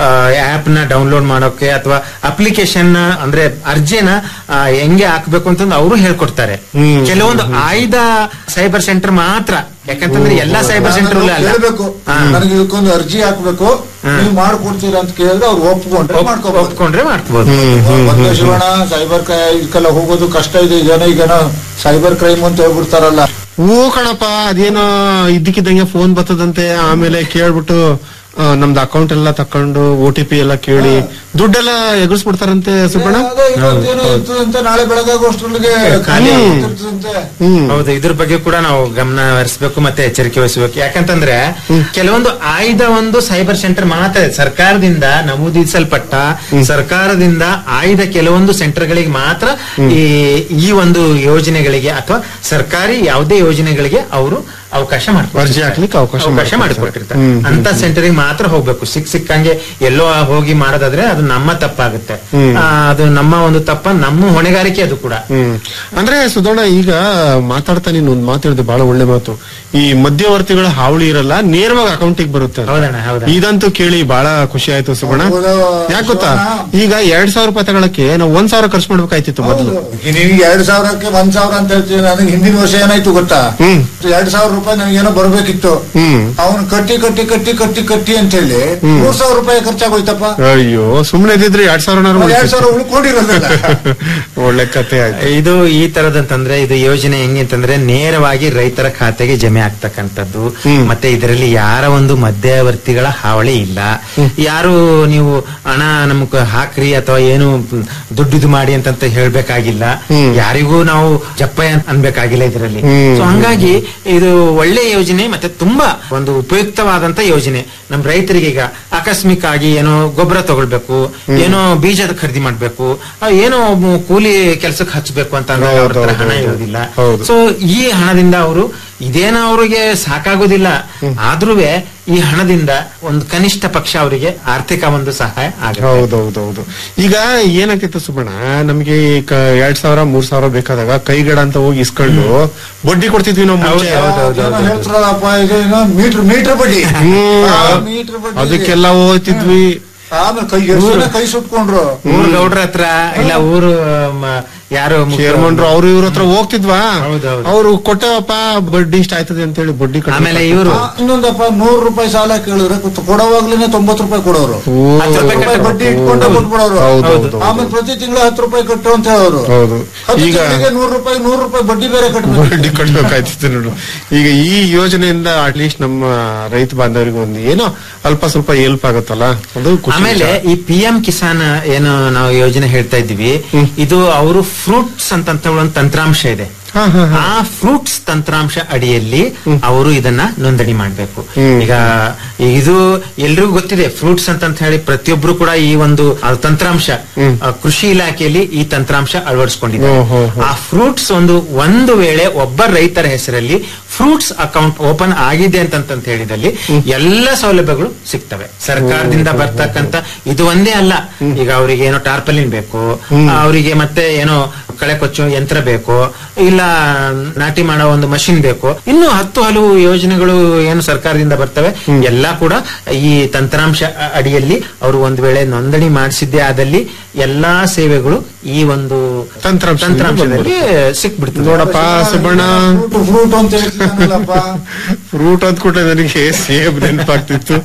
ಆಪ್ ನ ಡೌನ್ಲೋಡ್ ಮಾಡೋಕೆ ಅಥವಾ ಅಪ್ಲಿಕೇಶನ್ ಅಂದ್ರೆ ಅರ್ಜಿನ ಆ, ಹೆಂಗೆ ಹಾಕ್ಬೇಕು ಅಂತಂದು ಅವರು ಹೇಳ್ಕೊಡ್ತಾರೆ ಕೆಲವೊಂದು ಆಯ್ದ ಸೈಬರ್ ಸೆಂಟರ್ ಮಾತ್ರ ಯಾಕಂತಂದ್ರೆ ಎಲ್ಲಾ ಸೈಬರ್ ಸೆಂಟರ್ ಅಲ್ಲ ಹೇಳ್ಬೇಕು ನನಗೆ ಇದಕ್ಕೊಂದು ಅರ್ಜಿ ಹಾಕ್ಬೇಕು ನೀವು ಮಾಡ್ಕೊಡ್ತೀರಾ ಅಂತ ಕೇಳಿದ್ರೆ ಅವ್ರು ಒಪ್ಕೊಂಡ್ರೆ ಮಾಡ್ಕೋಬಹುದು ಒಪ್ಕೊಂಡ್ರೆ ಮಾಡ್ಕೋಬಹುದು ಒಂದು ಶಿವಣ್ಣ ಸೈಬರ್ ಇದಕ್ಕೆಲ್ಲ ಹೋಗೋದು ಕಷ್ಟ ಇದೆ ಈಗೇನೋ ಈಗೇನೋ ಸೈಬರ್ ಕ್ರೈಮ್ ಅಂತ ಹೇಳ್ಬಿಡ್ತಾರಲ್ಲ ಓ ಕಣಪ್ಪ ಅದೇನೋ ಇದ್ದಕ್ಕಿದ್ದಂಗೆ ಫೋನ್ ಬರ್ತದಂತೆ ಆಮೇಲೆ ಕೇಳ್ಬಿಟ್ಟು ಆ, ನಮ್ದು ಅಕೌಂಟ್ ಎಲ್ಲ ತಕೊಂಡು ಓ ಟಿ ಪಿ ಎಲ್ಲ ಕೇಳಿ ದುಡ್ಡೆಲ್ಲ ಎಗರ್ಸ್ಬಿಡ್ತಾರಂತೆ ಸುಬ್ಬಣ್ಣ ಅದೇ ಇವತ್ತೇನೋ ಇರ್ತದಂತೆ ನಾಳೆ ಬೆಳಗ್ಗೆ ಆಗೋಷ್ಟ್ರೊಳಗೆ ಖಾಲಿ ಆಗ್ತಿರ್ತದಂತೆ. ಹೌದು ಇದ್ರ ಬಗ್ಗೆ ಕೂಡ ನಾವು ಗಮನ ಹರಿಸಬೇಕು ಮತ್ತೆ ಎಚ್ಚರಿಕೆ ವಹಿಸಬೇಕು ಯಾಕಂತಂದ್ರೆ ಕೆಲವೊಂದು ಆಯ್ದ ಒಂದು ಸೈಬರ್ ಸೆಂಟರ್ ಮಾತ್ರ ಇದೆ. ಸರ್ಕಾರದಿಂದ ನಮೂದಿಸಲ್ಪಟ್ಟ ಸರ್ಕಾರದಿಂದ ಆಯ್ದ ಕೆಲವೊಂದು ಸೆಂಟರ್ಗಳಿಗೆ ಮಾತ್ರ ಈ ಈ ಒಂದು ಯೋಜನೆಗಳಿಗೆ ಅಥವಾ ಸರ್ಕಾರಿ ಯಾವುದೇ ಯೋಜನೆಗಳಿಗೆ ಅವರು ಅವಕಾಶ ಮಾಡ್ತಾರೆ ಅರ್ಜಿ ಹಾಕ್ಲಿಕ್ಕೆ ಅವಕಾಶ ಅವಕಾಶ ಮಾಡ್ಕೊಡ್ತಾರೆ. ಮಾಡಿಕೊಟ್ಟಿರ್ತಾರೆ ಹ್ಮ್, ಅಂತ ಸೆಂಟರ್ಗೆ ಮಾತ್ರ ಹೋಗ್ಬೇಕು ಸಿಕ್ ಸಿಕ್ಕಂಗೆ ಎಲ್ಲೋ ಹೋಗಿ ಮಾಡೋದಾದ್ರೆ ಅದು ನಮ್ಮ ತಪ್ಪಾಗುತ್ತೆ ಹ್ಮ್. ಆ, ಅದು ನಮ್ಮ ಒಂದು ತಪ್ಪ ನಮ್ಮ ಹೊಣೆಗಾರಿಕೆ ಅದು ಕೂಡ ಹ್ಮ್ ಅಂದ್ರೆ ಸುಧೋಣ ಈಗ ಮಾತಾಡ್ತಾ ನೀನು ಒಂದ್ ಮಾತಾಡಿದೆ ಬಹಳ ಒಳ್ಳೆ ಮಾತು ಈ ಮಧ್ಯವರ್ತಿಗಳ ಹಾವಳಿ ಇರಲ್ಲ ನೇರವಾಗಿ ಅಕೌಂಟಿಗೆ ಬರುತ್ತೆ ಅಂತ. ಹೌದಣ್ಣ ಹೌದಾ ಇದಂತೂ ಕೇಳಿ ಬಹಳ ಖುಷಿ ಆಯ್ತು ಸುಬಣ ಹೌದು, ಯಾಕೆ ಗೊತ್ತಾ ಶಿವಣ್ಣ. ಈಗ ಎರಡ್ ಸಾವಿರ ರೂಪಾಯಿ ತಗೊಳಕ್ಕೆ ನಾವು ಒಂದ್ ಸಾವಿರ ಖರ್ಚು ಮಾಡ್ಬೇಕಾಯ್ತಿತ್ತು ಮೊದಲು ನಿನಗೆ ಎರಡ್ ಸಾವಿರಕ್ಕೆ ಒಂದ್ ಸಾವಿರ ಅಂತ ಹೇಳ್ತೀವಿ ನನಗೆ ಹಿಂದಿನ ವರ್ಷ ಏನಾಯ್ತು ಗೊತ್ತಾ ಹ್ಮ್ ಎರಡ್ ಸಾವಿರ ರೂಪಾಯಿ ನನಗೇನೋ ಬರ್ಬೇಕಿತ್ತು ಹ್ಮ್ ಅವನು ಕಟ್ಟಿ ಕಟ್ಟಿ ಕಟ್ಟಿ ಕಟ್ಟಿ ಕಟ್ಟಿ ಅಂತ ಹೇಳಿ ಹ್ಮ್. ಮೂರ್ ಸಾವಿರ ರೂಪಾಯಿ ಖರ್ಚಾಗೋಯ್ತಪ್ಪ ಅಯ್ಯೋ ಸುಮ್ನೆ ಇದ್ದಿದ್ರೆ ಎರಡ್ ಸಾವಿರ ಎರಡ್ ಸಾವಿರ ಉಳ್ಕೊಂಡಿರೋದಲ್ಲ ಒಳ್ಳೆ ಕತೆ ಆಯ್ತು ಇದು ಈ ತರದಂತಂದ್ರೆ ಇದು ಯೋಜನೆ ಹೆಂಗೆ ಅಂತಂದ್ರೆ ನೇರವಾಗಿ ರೈತರ ಖಾತೆಗೆ ಜಮೆ ಆಗ್ತಕ್ಕಂಥದ್ದು ಮತ್ತೆ ಇದರಲ್ಲಿ ಯಾರ ಒಂದು ಮಧ್ಯವರ್ತಿಗಳ ಹಾವಳಿ ಇಲ್ಲ ಯಾರು ನೀವು ಹಣ ನಮ್ಗೆ ಹಾಕ್ರಿ ಅಥವಾ ಏನು ದುಡ್ಡು ಇದು ಮಾಡಿ ಅಂತಂತ ಹೇಳ್ಬೇಕಾಗಿಲ್ಲ ಯಾರಿಗೂ ನಾವು ಜಪ್ಪ ಅಂತ ಅನ್ಬೇಕಾಗಿಲ್ಲ ಇದರಲ್ಲಿ ಹ್ಮ್. ಸೊ ಹಂಗಾಗಿ ಇದು ಒಳ್ಳೆ ಯೋಜನೆ ಮತ್ತೆ ತುಂಬಾ ಒಂದು ಉಪಯುಕ್ತವಾದಂತ ಯೋಜನೆ ನಮ್ ರೈತರಿಗೆ ಈಗ ಆಕಸ್ಮಿಕ ಆಗಿ ಏನೋ ಗೊಬ್ಬರ ತಗೊಳ್ಬೇಕು ಏನೋ ಬೀಜದ ಖರೀದಿ ಮಾಡ್ಬೇಕು ಆ, ಏನೋ ಮ್- ಕೂಲಿ ಕೆಲಸಕ್ಕೆ ಹಚ್ಚಬೇಕು ಅಂತ ಅಂದಾಗ ಅವ್ರ ಹತ್ರ ಹಣ ಇರೋದಿಲ್ಲ ಸೊ ಈ ಹಣದಿಂದ ಅವರು ಇದೇನೋ ಅವರಿಗೆ ಸಾಕಾಗೋದಿಲ್ಲ ಆದ್ರೂ ಈ ಹಣದಿಂದ ಒಂದು ಕನಿಷ್ಠ ಪಕ್ಷ ಅವರಿಗೆ ಆರ್ಥಿಕ ಒಂದು ಸಹಾಯ ಆಗುತ್ತೆ ಹೌದೌದೌದು ಈಗ ಏನಾಗ್ತಿತ್ತು ಸುಬ್ಬಣ್ಣ ನಮ್ಗೆ ಈ ಕ- ಎರಡ್ ಸಾವಿರ ಮೂರ್ ಸಾವಿರ ಬೇಕಾದಾಗ ಕೈಗಡ ಅಂತ ಹೋಗಿ ಇಸ್ಕೊಂಡು ಬಡ್ಡಿ ಕೊಡ್ತಿದ್ವಿ ನಾವು ಮುಂಚೆ ಏನೋ ಹೇಳ್ತಾರಲ್ಲಪ್ಪ ಇದು ಏನೋ ಮೀಟರ್ ಮೀಟರ್ ಬಡ್ಡಿ ಹ್ಮ್. ಆ, ಮೀಟರ್ ಬಡ್ಡಿ ಅದಕ್ಕೆಲ್ಲ ಹೋಗ್ತಿದ್ವಿ ಆಮೇಲೆ ಕೈ ಎಷ್ಟು ಜನ ಕೈ ಸುಟ್ಕೊಂಡ್ರು ಊರ್ ಗೌಡ್ರ ಹತ್ರ ಇಲ್ಲ ಊರು ಮ, ಯಾರು ಮುಖ್ಯ- ಚೇರ್ಮನ್ರು ಅವ್ರು ಇವ್ರ ಹತ್ರ ಹೋಗ್ತಿದ್ವಾ ಅವ್ರು ಕೊಟ್ಟವಪ್ಪ ಬಡ್ಡಿ ಇಷ್ಟ ಆಯ್ತದೆ ಅಂತ ಹೇಳಿ ಬಡ್ಡಿ ಕಟ್ಟಿ ಆಮೇಲೆ ಇವ್ರು ಆ, ಇನ್ನೊಂದಪ್ಪ ನೂರು ರೂಪಾಯಿ ಸಾಲ ಕೇಳಿದ್ರೆ ಕೊಟ್ಟು- ಕೊಡೋವಾಗ್ಲೇನೆ ತೊಂಬತ್ತು ರೂಪಾಯಿ ಕೊಡೋರು ಹತ್ತು ರೂಪಾಯಿ ಬಡ್ಡಿ ಇಟ್ಕೊಂಡೆ ಕೊಟ್ಬಿಡೋರು ಹೌದು, ಹೌದು, ಆಮೇಲೆ ಪ್ರತಿ ತಿಂಗಳು ಹತ್ತು ರೂಪಾಯಿ ಕಟ್ಟು ಅಂತ ಹೇಳೋರು ಹೌದು ಹತ್ತು ಈಗ ತಿಂಗಳಿಗೆ ನೂರು ರೂಪಾಯಿ ನೂರು ರೂಪಾಯಿ ಬಡ್ಡಿ ಬೇರೆ ಕಟ್ಟಬೇಕು ಬಡ್ಡಿ ಕಟ್ಬೇಕಾಯ್ತಿತ್ತು ನೋಡು ಈಗ ಈ ಯೋಜನೆಯಿಂದ ಅಟ್ಲೀಸ್ಟ್ ನಮ್ಮ ರೈತ ಬಾಂಧವರಿಗೆ ಒಂದು ಏನೋ ಅಲ್ಪ ಸ್ವಲ್ಪ ಹೆಲ್ಪ್ ಆಗುತ್ತಲ್ಲ ಅದು ಖುಷಿ ಆಮೇಲೆ ವಿಚಾರ. ಈ ಪಿ ಎಂ ಕಿಸಾನ್ ಏನು ನಾವು ಯೋಜನೆ ಹೇಳ್ತಾ ಇದ್ದೀವಿ ಇದು ಅವರು ಫ್ರೂಟ್ಸ್ ಅಂತಂತ ಒಂದು ತಂತ್ರಾಂಶ ಇದೆ ಆ ಫ್ರೂಟ್ಸ್ ತಂತ್ರಾಂಶ ಅಡಿಯಲ್ಲಿ ಅವರು ಇದನ್ನ ನೋಂದಣಿ ಮಾಡಬೇಕು ಈಗ ಇದು ಎಲ್ರಿಗೂ ಗೊತ್ತಿದೆ ಫ್ರೂಟ್ಸ್ ಅಂತ ಹೇಳಿ ಪ್ರತಿಯೊಬ್ರು ಕೂಡ ಈ ಒಂದು ಆ ತಂತ್ರಾಂಶ ಆ, ಕೃಷಿ ಇಲಾಖೆಯಲ್ಲಿ ಈ ತಂತ್ರಾಂಶ ಅಳವಡಿಸಿಕೊಂಡಿದ್ದಾರೆ ಓ, ಹೋ, ಹೋ. ಆ ಫ್ರೂಟ್ಸ್ ಒಂದು ಒಂದು ವೇಳೆ ಒಬ್ಬ ರೈತರ ಹೆಸರಲ್ಲಿ ಫ್ರೂಟ್ಸ್ ಅಕೌಂಟ್ ಓಪನ್ ಆಗಿದೆ ಅಂತಂತ ಹೇಳಿದಲ್ಲಿ ಎಲ್ಲ ಸೌಲಭ್ಯಗಳು ಸಿಗ್ತವೆ ಸರ್ಕಾರದಿಂದ ಬರ್ತಕ್ಕಂತ ಇದು ಒಂದೇ ಅಲ್ಲ ಈಗ ಅವರಿಗೆ ಏನೋ ಟಾರ್ಪಲಿನ್ ಬೇಕು ಅವರಿಗೆ ಮತ್ತೆ ಏನೋ ಕಳೆ ಕೊಚ್ಚೋ ಯಂತ್ರ ಬೇಕು ಇಲ್ಲ ನಾಟಿ ಮಾಡೋ ಒಂದು ಮಷಿನ್ ಬೇಕು ಇನ್ನು ಹತ್ತು ಹಲವು ಯೋಜನೆಗಳು ಏನು ಸರ್ಕಾರದಿಂದ ಬರ್ತವೆ ಎಲ್ಲಾ ಕೂಡ ಈ ತಂತ್ರಾಂಶ ಅ- ಅಡಿಯಲ್ಲಿ ಅವರು ಒಂದು ವೇಳೆ ನೋಂದಣಿ ಮಾಡಿಸಿದ್ದೇ ಆದಲ್ಲಿ ಎಲ್ಲಾ ಸೇವೆಗಳು ಈ ಒಂದು ತಂತ್ರಾಂಶದಿಂದ ತಂತ್ರಾಂಶದಲ್ಲಿ ಸಿಕ್ಬಿಡ್ತದೆ ನೋಡಪ್ಪ ಸುಬ್ಬಣ್ಣ ಫ್ರೂಟ್ ಅಂತ ಹೇಳ್ತಿದ್ದಾನಲ್ಲಪ್ಪ ಫ್ರೂಟ್ ಅಂದ್ಕೊಟ್ರೆ ನನಗೆ ಸೇಬ್ ನೆನಪಾಗ್ತಿತ್ತು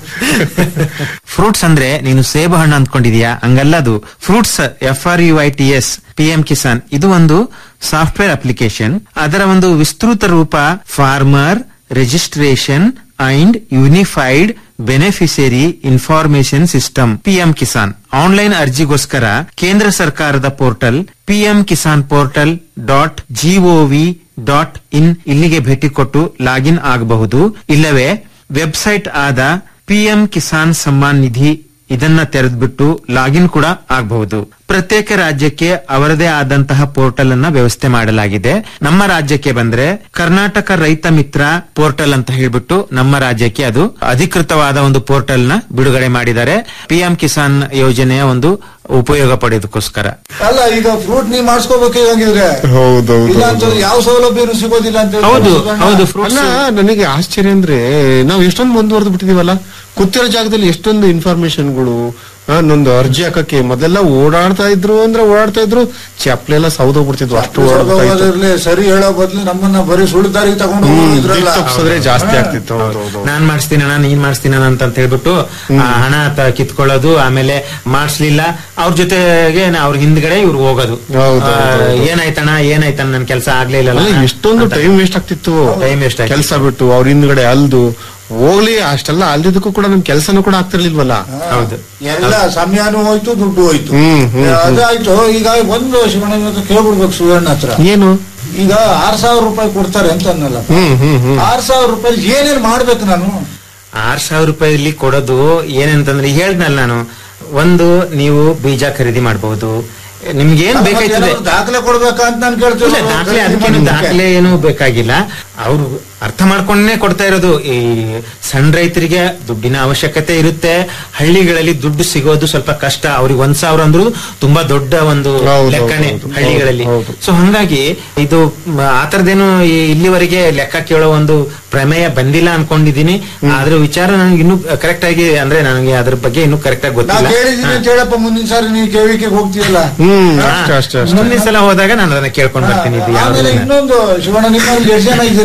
ಫ್ರೂಟ್ಸ್ ಅಂದ್ರೆ ನೀನು ಸೇಬು ಹಣ್ಣು ಅಂದ್ಕೊಂಡಿದ್ಯಾ ಹಂಗಲ್ಲ ಅದು fruits F R U I T S P M Kisan ಇದು ಒಂದು ಸಾಫ್ಟ್ವೇರ್ ಅಪ್ಲಿಕೇಶನ್ ಅದರ ಒಂದು ವಿಸ್ತೃತ ರೂಪ farmer registration and unified beneficiary information system PM Kisan online ಅರ್ಜಿಗೋಸ್ಕರ ಕೇಂದ್ರ ಸರ್ಕಾರದ portal PM Kisan portal dot GOV dot in ಇಲ್ಲಿಗೆ ಭೇಟಿ ಕೊಟ್ಟು ಲಾಗಿನ್ ಆಗಬಹುದು ಇಲ್ಲವೇ ವೆಬ್ಸೈಟ್ ಆದ ಪಿಎಂ ಕಿಸಾನ್ ಸಮ್ಮಾನ್ ನಿಧಿ ಇದನ್ನ ತೆರೆದ್ಬಿಟ್ಟು ಲಾಗಿನ್ ಕೂಡ ಆಗಬಹುದು ಪ್ರತ್ಯೇಕ ರಾಜ್ಯಕ್ಕೆ ಅವರದೇ ಆದಂತಹ ಪೋರ್ಟಲ್ ಅನ್ನ ವ್ಯವಸ್ಥೆ ಮಾಡಲಾಗಿದೆ ನಮ್ಮ ರಾಜ್ಯಕ್ಕೆ ಬಂದ್ರೆ ಕರ್ನಾಟಕ ರೈತ ಮಿತ್ರ ಪೋರ್ಟಲ್ ಅಂತ ಹೇಳ್ಬಿಟ್ಟು ನಮ್ಮ ರಾಜ್ಯಕ್ಕೆ ಅದು ಅಧಿಕೃತವಾದ ಒಂದು ಪೋರ್ಟಲ್ ನ ಬಿಡುಗಡೆ ಮಾಡಿದ್ದಾರೆ ಪಿಎಂ ಕಿಸಾನ್ ಯೋಜನೆಯ ಒಂದು ಉಪಯೋಗ ಪಡೆಯೋದಕ್ಕೋಸ್ಕರ ಅಲ್ಲ ಈಗ ಫ್ರೂಟ್ ನೀವ್ ಮಾಡಿಸ್ಕೋಬೇಕು ಹಂಗಿದ್ರೆ ಹೌದೌದು ಇಲ್ಲ ಅಂತಂದ್ರೆ ಯಾವ ಸೌಲಭ್ಯನೂ ಸಿಗೋದಿಲ್ಲ ಅಂತ ಹೇಳಿ ಹೌದು ಸುಬ್ಬಣ್ಣ. ಹೌದು ಅಲ್ಲ ಫ್ರೂಟ್ಸ್ ನನಗೆ ಆಶ್ಚರ್ಯ ಅಂದ್ರೆ ನಾವು ಎಷ್ಟೊಂದು ಮುಂದುವರೆದು ಬಿಟ್ಟಿದೀವಲ್ಲ ಕೂತಿರೋ ಜಾಗದಲ್ಲಿ ಎಷ್ಟೊಂದು ಇನ್ಫಾರ್ಮೇಶನ್ಗಳು ನೊಂದು ಅರ್ಜಿ ಹಾಕಕ್ಕೆ ಮೊದಲೆಲ್ಲ ಓಡಾಡ್ತಾ ಇದ್ರು ಅಂದ್ರೆ ಓಡಾಡ್ತಾ ಇದ್ರು ಚಪ್ಲೆಲ್ಲ ಸೌದೋಗ್ಬಿಡ್ತಿದ್ವು ಅಷ್ಟು ಓಡಾಡ್ತಾ ಇತ್ತು ಹೋಗೋದಿರ್ಲಿ, ಸರಿ ಹೇಳೋ ಬದ್ಲು ನಮ್ಮನ್ನ ಬರೀ ಸುಳ್ದಾರಿಗೆ ತಗೊಂಡು ಹೋಗಿದ್ರಲ್ಲ ದಿಕ್ಕ್ ತಪ್ಪಿಸಿದ್ರೆ ಜಾಸ್ತಿ ಆಗ್ತಿತ್ತು ಹೌದು ಹೌದು ನಾನ್ ಮಾಡಿಸ್ತೀನಿ ಅಣ್ಣ ನೀನ್ ಮಾಡಿಸ್ತೀನಿ ಅಣ್ಣ ಅಂತ ಹೇಳ್ಬಿಟ್ಟು ಆ ಹಣ ತ- ಕಿತ್ಕೊಳ್ಳೋದು ಆಮೇಲೆ ಮಾಡಿಸ್ಲಿಲ್ಲ ಅವ್ರ ಜೊತೆಗೆ ನಾ- ಅವ್ರ ಹಿಂದ್ಗಡೆ ಇವ್ರು ಹೋಗೋದು ಹೌದು, ಆ, ಹೌದು, ಹೌದು. ಏನಾಯ್ತಣ್ಣ ಏನಾಯ್ತಣ್ಣ ನನ್ ಕೆಲಸ ಆಗ್ಲೇ ಇಲ್ಲ ಅಲ್ಲ ಎಷ್ಟೊಂದು ಟೈಮ್ ವೇಸ್ಟ್ ಆಗ್ತಿತ್ತು ಟೈಮ್ ವೇಸ್ಟ್ ಆಯ್ತು ಕೆಲಸ ಬಿಟ್ಟು ಅವ್ರ ಹಿಂದ್ಗಡೆ ಅಲ್ದು ಹೋಗ್ಲಿ ಅಷ್ಟೆಲ್ಲ ಅಲ್ದಿದ್ದಕ್ಕೂ ಕೂಡ ನಮ್ ಕೆಲಸನೂ ಕೂಡ ಆಗ್ತಿರ್ಲಿಲ್ವಲ್ಲ ಹೌದು ಎಲ್ಲ ಸಮಯನೂ ಹೋಯ್ತು ದುಡ್ಡು ಹೋಯ್ತು ಹ್ಮ್, ಹ್ಮ್, ಹ್ಮ್. ಅದಾಯ್ತು ಈಗ ಒಂದು ಶಿವಣ್ಣ ಇವತ್ತು ಕೇಳ್ಬಿಡ್ಬೇಕು ಸುವರ್ಣ ಹತ್ರ ಏನು ಈಗ ಆರ್ ಸಾವಿರ ರೂಪಾಯಿ ಕೊಡ್ತಾರೆ ಅಂತ ಅನ್ನಲ್ಲ ಹ್ಮ್ ಹ್ಮ್ ಹ್ಮ್ ಆರ್ ಸಾವಿರ ರೂಪಾಯಿ ಏನೇನ್ ಮಾಡ್ಬೇಕು ನಾನು ಆರ್ ಸಾವಿರ ರೂಪಾಯಿಲಿ ಕೊಡೋದು ಏನಂತಂದ್ರೆ ಹೇಳ್ದ್ನಲ್ಲ ನಾನು ಒಂದು ನೀವು ಬೀಜ ಖರೀದಿ ಮಾಡಬಹುದು ನಿಮ್ಗೆ ಏನ್ ಬೇಕಾಯ್ತದೆ ಏನಾದ್ರು ದಾಖಲೆ ಕೊಡ್ಬೇಕಾ ಅಂತ ನಾನು ಇಲ್ಲ ಕೇಳ್ತೀನಿ ದಾಖಲೆ ಅದಕ್ಕೇನು ದಾಖಲೆ ಏನು ಬೇಕಾಗಿಲ್ಲ ಅವ್ರು ಅರ್ಥ ಮಾಡ್ಕೊಂಡೇ ಕೊಡ್ತಾ ಇರೋದು ಈ ಸಣ್ಣ ರೈತರಿಗೆ ದುಡ್ಡಿನ ಅವಶ್ಯಕತೆ ಇರುತ್ತೆ ಹಳ್ಳಿಗಳಲ್ಲಿ ದುಡ್ಡು ಸಿಗೋದು ಸ್ವಲ್ಪ ಕಷ್ಟ ಅವ್ರಿಗೆ ಒಂದ್ ಸಾವಿರ ಅಂದ್ರೂ ತುಂಬಾ ದೊಡ್ಡ ಒಂದು ಹೌದು, ಲೆಕ್ಕನೆ ಹೌದು, ಹೌದು, ಹಳ್ಳಿಗಳಲ್ಲಿ ಹೌದು. ಸೊ ಹಂಗಾಗಿ ಇದು ಮ, ಆ ತರದೇನು ಇಲ್ಲಿವರೆಗೆ ಲೆಕ್ಕ ಕೇಳೋ ಒಂದು ಪ್ರಮೇಯ ಬಂದಿಲ್ಲ ಅನ್ಕೊಂಡಿದೀನಿ ಆದ್ರೆ ವಿಚಾರ ನನಗೆ ಇನ್ನೂ ಕರೆಕ್ಟ್ ಆಗಿ ಅಂದ್ರೆ ನನಗೆ ಅದ್ರ ಬಗ್ಗೆ ಇನ್ನೂ ಕರೆಕ್ಟ್ ಆಗಿ ನಾ ಗೊತ್ತಿಲ್ಲ ಕೇಳಿದೀನಿ ಅಂತ ಹೇಳಪ್ಪ ಮುಂದಿನ ಸಾರಿ ನೀವು ಕೇಳಿಕೆ ಹೋಗ್ತೀಯಲ್ಲ ಹ್ಮ್ ಹಾ, ಅಷ್ಟೇ ಅಷ್ಟೇ ಅಷ್ಟೇ ಮುಂದಿನ ಸಲ ಹೋದಾಗ ನಾನು ಅದನ್ನ ಕೇಳ್ಕೊಂಡ್ ಬರ್ತೀನಿ ಇದು ಆಮೇಲೆ ಯಾವ್ದು ಇನ್ನೊಂದು ಶಿವಣ್ಣ ನಿಮ್ಮಲ್ಲಿ ಎಷ್ಟು ಜನ ಇದ್ದೀರಾ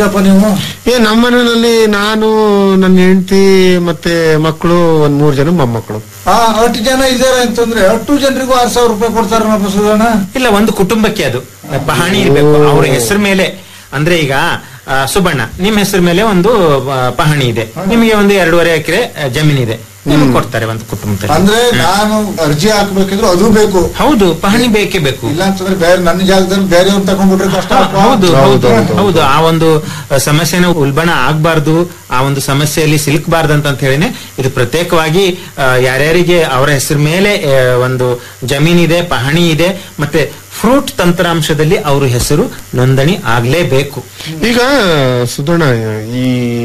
ಇದ್ದೀರಪ್ಪ ನೀವು ಏ ನಮ್ಮ ಮನೆಯಲ್ಲಿ ನಾನು ನನ್ನ ಹೆಂಡತಿ ಮತ್ತೆ ಮಕ್ಕಳು ಒಂದ್ ಮೂರ್ ಜನ ಮೊಮ್ಮಕ್ಕಳು ಆ ಅಷ್ಟು ಜನ ಇದ್ದಾರೆ ಅಂತಂದ್ರೆ ಅಷ್ಟು ಜನರಿಗೂ ಆರ್ ಸಾವಿರ ರೂಪಾಯಿ ಕೊಡ್ತಾರನಪ್ಪ ಸುಧಣ್ಣ ಇಲ್ಲ ಒಂದು ಕುಟುಂಬಕ್ಕೆ ಅದು ಪಹಣಿ ಇರಬೇಕು ಅವ್ರ ಹೆಸರು ಮೇಲೆ ಅಂದ್ರೆ ಈಗ ಆ, ಸುಬ್ಬಣ್ಣ ನಿಮ್ ಹೆಸರು ಮೇಲೆ ಒಂದು ಆ, ಪಹಣಿ ಇದೆ ನಿಮಗೆ ಒಂದು ಎರಡೂವರೆ ಎಕರೆ ಜಮೀನಿದೆ ನಿಮ್ಗೆ ಕೊಡ್ತಾರೆ ಒಂದು ಕುಟುಂಬದಲ್ಲಿ ಅಂದ್ರೆ ನಾನು ಅರ್ಜಿ ಹಾಕ್ಬೇಕಿದ್ರು ಅದು ಬೇಕು ಹೌದು ಪಹಣಿ ಬೇಕೇ ಬೇಕು ಇಲ್ಲ ಅಂತಂದ್ರೆ ಬೇರೆ ನನ್ನ ಜಾಗದಲ್ಲಿ ಬೇರೆಯವ್ರು ತಗೊಂಡ್ಬಿಟ್ರೆ ಕಷ್ಟ ಅಪ್ಪ. ಹೌದು ಹೌದು ಹೌದು ಆ ಒಂದು ಸಮಸ್ಯೆನ ಉಲ್ಬಣ ಆಗ್ಬಾರ್ದು ಆ ಒಂದು ಸಮಸ್ಯೆಯಲ್ಲಿ ಸಿಲುಕಬಾರ್ದು ಅಂತ ಹೇಳಿನೇ ಇದು ಪ್ರತ್ಯೇಕವಾಗಿ ಆ, ಯಾರ್ಯಾರಿಗೆ ಅವರ ಹೆಸರು ಮೇಲೆ ಆ, ಒಂದು ಜಮೀನಿದೆ ಪಹಣಿ ಇದೆ ಮತ್ತೆ ಫ್ರೂಟ್ ತಂತ್ರಾಂಶದಲ್ಲಿ ಅವ್ರ ಹೆಸರು ನೋಂದಣಿ ಆಗ್ಲೇಬೇಕು ಈಗ ಸುಧಣ್ಣ ಈ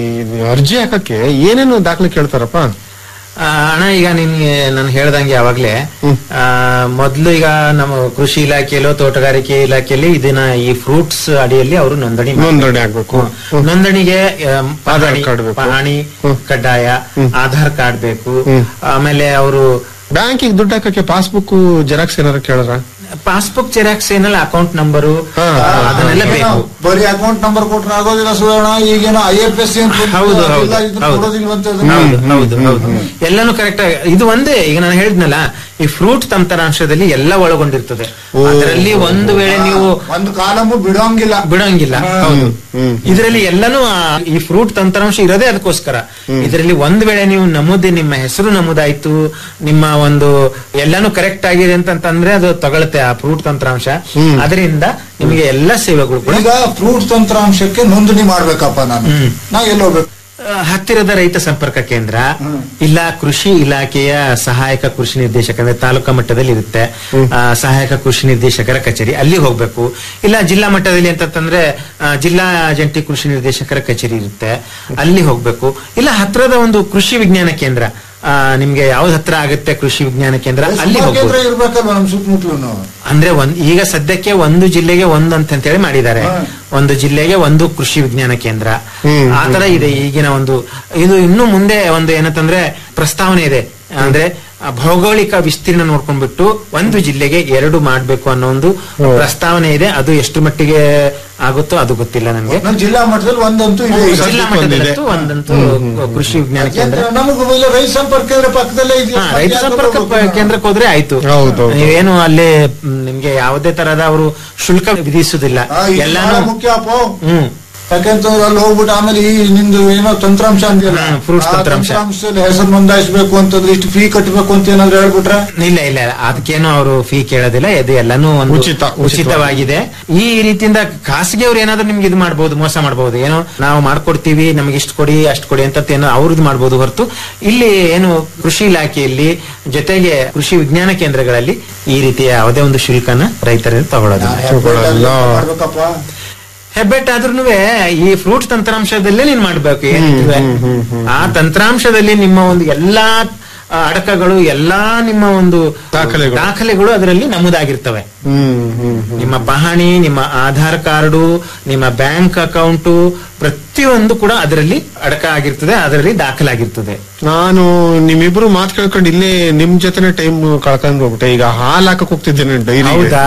ಅರ್ಜಿ ಹಾಕಕ್ಕೆ ಏನೇನು ದಾಖಲೆ ಕೇಳ್ತಾರಪ್ಪ ಆ, ಅಣ್ಣ ಈಗ ನಿನ್ಗೆ ನಾನು ಹೇಳ್ದಂಗೆ ಯಾವಾಗ್ಲೇ ಆ, ಮೊದ್ಲು ಈಗ ನಮ್ಮ ಕೃಷಿ ಇಲಾಖೆಯಲ್ಲೋ ತೋಟಗಾರಿಕೆ ಇಲಾಖೆಯಲ್ಲಿ ಇದನ್ನ ಈ ಫ್ರೂಟ್ಸ್ ಅಡಿಯಲ್ಲಿ ಅವರು ನೋಂದಣಿ ಮಾಡ್ಬೇಕು. ನೋಂದಣಿ ಆಗ್ಬೇಕು ಹ್ಮ್. ನೋಂದಣಿಗೆ ಆಮ್, ಪಹಣಿ ಕಾರ್ಡ್ ಬೇಕು. ಪಹಣಿ ಕಡ್ಡಾಯ ಆಧಾರ್ ಕಾರ್ಡ್ ಬೇಕು ಆಮೇಲೆ ಅವರು ಬ್ಯಾಂಕಿಗೆ ದುಡ್ಡು ಹಾಕಕ್ಕೆ ಪಾಸ್ಬುಕ್ ಜೆರಾಕ್ಸ್ ಏನಾರ ಕೇಳಾರ ಪಾಸ್ಬುಕ್ ಜೆರಾಕ್ಸ್ ಏನಲ್ಲ ಅಕೌಂಟ್ ನಂಬರು ಅದನ್ನೆಲ್ಲ ಏನೋ ಬೇಕು ಬರೀ ಅಕೌಂಟ್ ನಂಬರ್ ಕೊಟ್ರೆ ಆಗೋದಿಲ್ಲ ಸುಧಣ್ಣ ಈಗೇನೋ ಐ ಎಫ್ ಎಸ್ ಹೌದು ಹೌದು ಹೌದು ಕೊಡೋದಿಲ್ವಂತ ಹೌದು ಹೌದು ಹೌದು ಎಲ್ಲಾನು ಕರೆಕ್ಟ್ ಇದು ಒಂದೇ ಈಗ ನಾನು ಹೇಳಿದ್ನಲ್ಲ ಈ ಫ್ರೂಟ್ ತಂತ್ರಾಂಶದಲ್ಲಿ ಎಲ್ಲ ಒಳಗೊಂಡಿರ್ತದೆ ಅದರಲ್ಲಿ ಒಂದು ವೇಳೆ ನೀವು ಒಂದು ಕಾಲಮು ಬಿಡೋಂಗಿಲ್ಲ ಬಿಡೋಂಗಿಲ್ಲ ಹೌದು ಇದರಲ್ಲಿ ಎಲ್ಲಾನು ಆ, ಈ ಫ್ರೂಟ್ ತಂತ್ರಾಂಶ ಇರೋದೇ ಅದಕ್ಕೋಸ್ಕರ ಇದರಲ್ಲಿ ಒಂದ್ ವೇಳೆ ನೀವು ನಮೂದಿ ನಿಮ್ಮ ಹೆಸರು ನಮೂದಾಯ್ತು ನಿಮ್ಮ ಒಂದು ಎಲ್ಲಾನು ಕರೆಕ್ಟ್ ಆಗಿದೆ ಅಂತಂದ್ರೆ ಅದು ತಗೊಳುತ್ತೆ ಆ ಫ್ರೂಟ್ ತಂತ್ರಾಂಶ ಅದರಿಂದ ನಿಮಗೆ ಎಲ್ಲ ಸೇವೆಗಳು ಕೂಡ ಈಗ ಫ್ರೂಟ್ ತಂತ್ರಾಂಶಕ್ಕೆ ನೋಂದಣಿ ಮಾಡ್ಬೇಕಪ್ಪ ನಾನು ನಾ ಎಲ್ಲಿ ಹೋಗ್ಬೇಕು ಆ, ಹತ್ತಿರದ ರೈತ ಸಂಪರ್ಕ ಕೇಂದ್ರ ಇಲ್ಲ ಕೃಷಿ ಇಲಾಖೆಯ ಸಹಾಯಕ ಕೃಷಿ ನಿರ್ದೇಶಕ ಅಂದ್ರೆ ತಾಲೂಕಾ ಮಟ್ಟದಲ್ಲಿ ಇರುತ್ತೆ ಆ, ಸಹಾಯಕ ಕೃಷಿ ನಿರ್ದೇಶಕರ ಕಚೇರಿ ಅಲ್ಲಿ ಹೋಗ್ಬೇಕು ಇಲ್ಲ ಜಿಲ್ಲಾ ಮಟ್ಟದಲ್ಲಿ ಅಂತಂದ್ರೆ ಆ, ಜಿಲ್ಲಾ ಜಂಟಿ ಕೃಷಿ ನಿರ್ದೇಶಕರ ಕಚೇರಿ ಇರುತ್ತೆ ಅಲ್ಲಿ ಹೋಗ್ಬೇಕು ಇಲ್ಲ ಹತ್ತಿರದ ಒಂದು ಕೃಷಿ ವಿಜ್ಞಾನ ಕೇಂದ್ರ ಆ, ನಿಮ್ಗೆ ಯಾವ್ದು ಹತ್ರ ಆಗುತ್ತೆ ಕೃಷಿ ವಿಜ್ಞಾನ ಕೇಂದ್ರ ಅಲ್ಲಿ ಸುಮಾರು ಕೇಂದ್ರ ಹೋಗ್ಬೋದು ಇರ್ಬೇಕಲ್ವ ನಮ್ ಸುತ್ತಮುತ್ತಲು ಅಂದ್ರೆ ಒಂದ್ ಈಗ ಸದ್ಯಕ್ಕೆ ಒಂದು ಜಿಲ್ಲೆಗೆ ಒಂದು ಅಂತ ಹೇಳಿ ಮಾಡಿದ್ದಾರೆ ಒಂದು ಜಿಲ್ಲೆಗೆ ಒಂದು ಕೃಷಿ ವಿಜ್ಞಾನ ಕೇಂದ್ರ ಆ ತರ ಇದೆ ಈಗಿನ ಒಂದು ಇದು ಇನ್ನು ಮುಂದೆ ಒಂದು ಏನಂತಂದ್ರೆ ಪ್ರಸ್ತಾವನೆ ಇದೆ ಅಂದ್ರೆ ಆ ಭೌಗೋಳಿಕ ವಿಸ್ತೀರ್ಣ ನೋಡ್ಕೊಂಡ್ಬಿಟ್ಟು ಒಂದು ಜಿಲ್ಲೆಗೆ ಎರಡು ಮಾಡ್ಬೇಕು ಅನ್ನೋ ಒಂದು ಪ್ರಸ್ತಾವನೆ ಇದೆ ಅದು ಎಷ್ಟು ಮಟ್ಟಿಗೆ ಆಗುತ್ತೋ ಅದು ಗೊತ್ತಿಲ್ಲ ನಮ್ಗೆ ನಮ್ ಜಿಲ್ಲಾ ಮಟ್ಟದಲ್ಲಿ ಒಂದಂತೂ ಇದೆ ಈಗ. ಜಿಲ್ಲಾ ಮಟ್ಟದಲ್ಲಂತೂ ಒಂದಂತೂ ಕೃಷಿ ವಿಜ್ಞಾನ ಕೇಂದ್ರ ಯಾಕಂದ್ರೆ ನಮಗೂ ಇಲ್ಲ ರೈತ ಸಂಪರ್ಕ ಕೇಂದ್ರ ಪಕ್ಕದಲ್ಲೇ ಇದೆಯಾ ಹಾ, ರೈತ ಸಂಪರ್ಕ ಪ- ಕೇಂದ್ರಕ್ಕೆ ಹೋದ್ರೆ ಆಯ್ತು ನೀವೇನು ಅಲ್ಲಿ ಮ್, ನಿಮ್ಗೆ ಯಾವುದೇ ತರಹದ ಅವರು ಶುಲ್ಕ ವಿಧಿಸುದಿಲ್ಲ ಆ, ಇದು ಎಲ್ಲಾನು ಬಹಳ ಮುಖ್ಯ ಅಪ್ಪ ಹ್ಮ್ ಯಾಕಂತಂದ್ರೆ ಅಲ್ಲಿ ಹೋಗ್ಬಿಟ್ಟು ಆಮೇಲೆ ಈ ನಿಂದು ಏನೋ ತಂತ್ರಾಂಶ ಅಂದಿಲ್ಲ fruits ಆ ತಂತ್ರಾಂಶ. ತಂತ್ರಾಂಶದಲ್ಲಿ ಹೆಸರು ನೋಂದಾಯಿಸಬೇಕು ಅಂತಂದ್ರೆ ಇಷ್ಟು ಫೀ ಕಟ್ಟಬೇಕು ಅಂತ ಏನಾದ್ರು ಹೇಳ್ಬಿಟ್ರೆ ಇಲ್ಲ ಇಲ್ಲ ಅದಕ್ಕೇನು ಅವರು ಫೀ ಕೇಳೋದಿಲ್ಲ ಇದು ಎಲ್ಲಾನು ಒಂದು ಉಚಿತ, ಉಚಿತವಾಗಿದೆ ಈ ರೀತಿಯಿಂದ ಖಾಸಗಿ ಅವ್ರು ಏನಾದ್ರು ನಿಮ್ಗೆ ಇದು ಮಾಡಬಹುದು ಮೋಸ ಮಾಡಬಹುದು ಏನೋ ನಾವು ಮಾಡ್ಕೊಡ್ತೀವಿ ನಮಗೆ ಇಷ್ಟು ಕೊಡಿ ಅಷ್ಟು ಕೊಡಿ ಅಂತ ಏನೋ ಅವ್ರದ್ದು ಮಾಡಬಹುದು ಹೊರತು ಇಲ್ಲಿ ಏನು ಕೃಷಿ ಇಲಾಖೆಯಲ್ಲಿ ಜೊತೆಗೆ ಕೃಷಿ ವಿಜ್ಞಾನ ಕೇಂದ್ರಗಳಲ್ಲಿ ಈ ರೀತಿಯ ಯಾವುದೇ ಒಂದು ಶುಲ್ಕನ ರೈತರಿಂದ ತಗೊಳ್ಳೋದಿಲ್ಲ ಮಾಡ್ಬೇಕಪ್ಪ ಹೆಬ್ಬೆಟ್ ಆದ್ರೂ ಈ ಫ್ರೂಟ್ಸ್ ತಂತ್ರಾಂಶದಲ್ಲೇ ನೀನ್ ಮಾಡ್ಬೇಕು ಏನಿದೆ ಆ ತಂತ್ರಾಂಶದಲ್ಲಿ ನಿಮ್ಮ ಒಂದು ಎಲ್ಲಾ ಆ, ಅಡಕಗಳು ಎಲ್ಲಾ ನಿಮ್ಮ ಒಂದು ದಾಖಲೆಗಳು. ದಾಖಲೆಗಳು ಅದರಲ್ಲಿ ನಮೂದಾಗಿರ್ತವೆ ಹ್ಮ್ ಹ್ಮ್ ನಿಮ್ಮ ಪಹಣಿ ನಿಮ್ಮ ಆಧಾರ್ ಕಾರ್ಡು ನಿಮ್ಮ ಬ್ಯಾಂಕ್ ಅಕೌಂಟು ಪ್ರತಿಯೊಂದು ಕೂಡ ಅದರಲ್ಲಿ ಅಡಕ ಆಗಿರ್ತದೆ ಅದರಲ್ಲಿ ದಾಖಲಾಗಿರ್ತದೆ ನಾನು ನಿಮ್ಮಿಬ್ರು ಮಾತು ಕೇಳ್ಕೊಂಡು ಇಲ್ಲೇ ನಿಮ್ ಜೊತೆನೆ ಟೈಮ್ ಕಳ್ಕೊಂಡ್ ಹೋಗ್ಬಿಟ್ಟೆ ಈಗ ಹಾಲ್ ಹಾಕಕ್ ಹೋಗ್ತಿದ್ದೇನೆ ಡೈರಿ ಹೌದಾ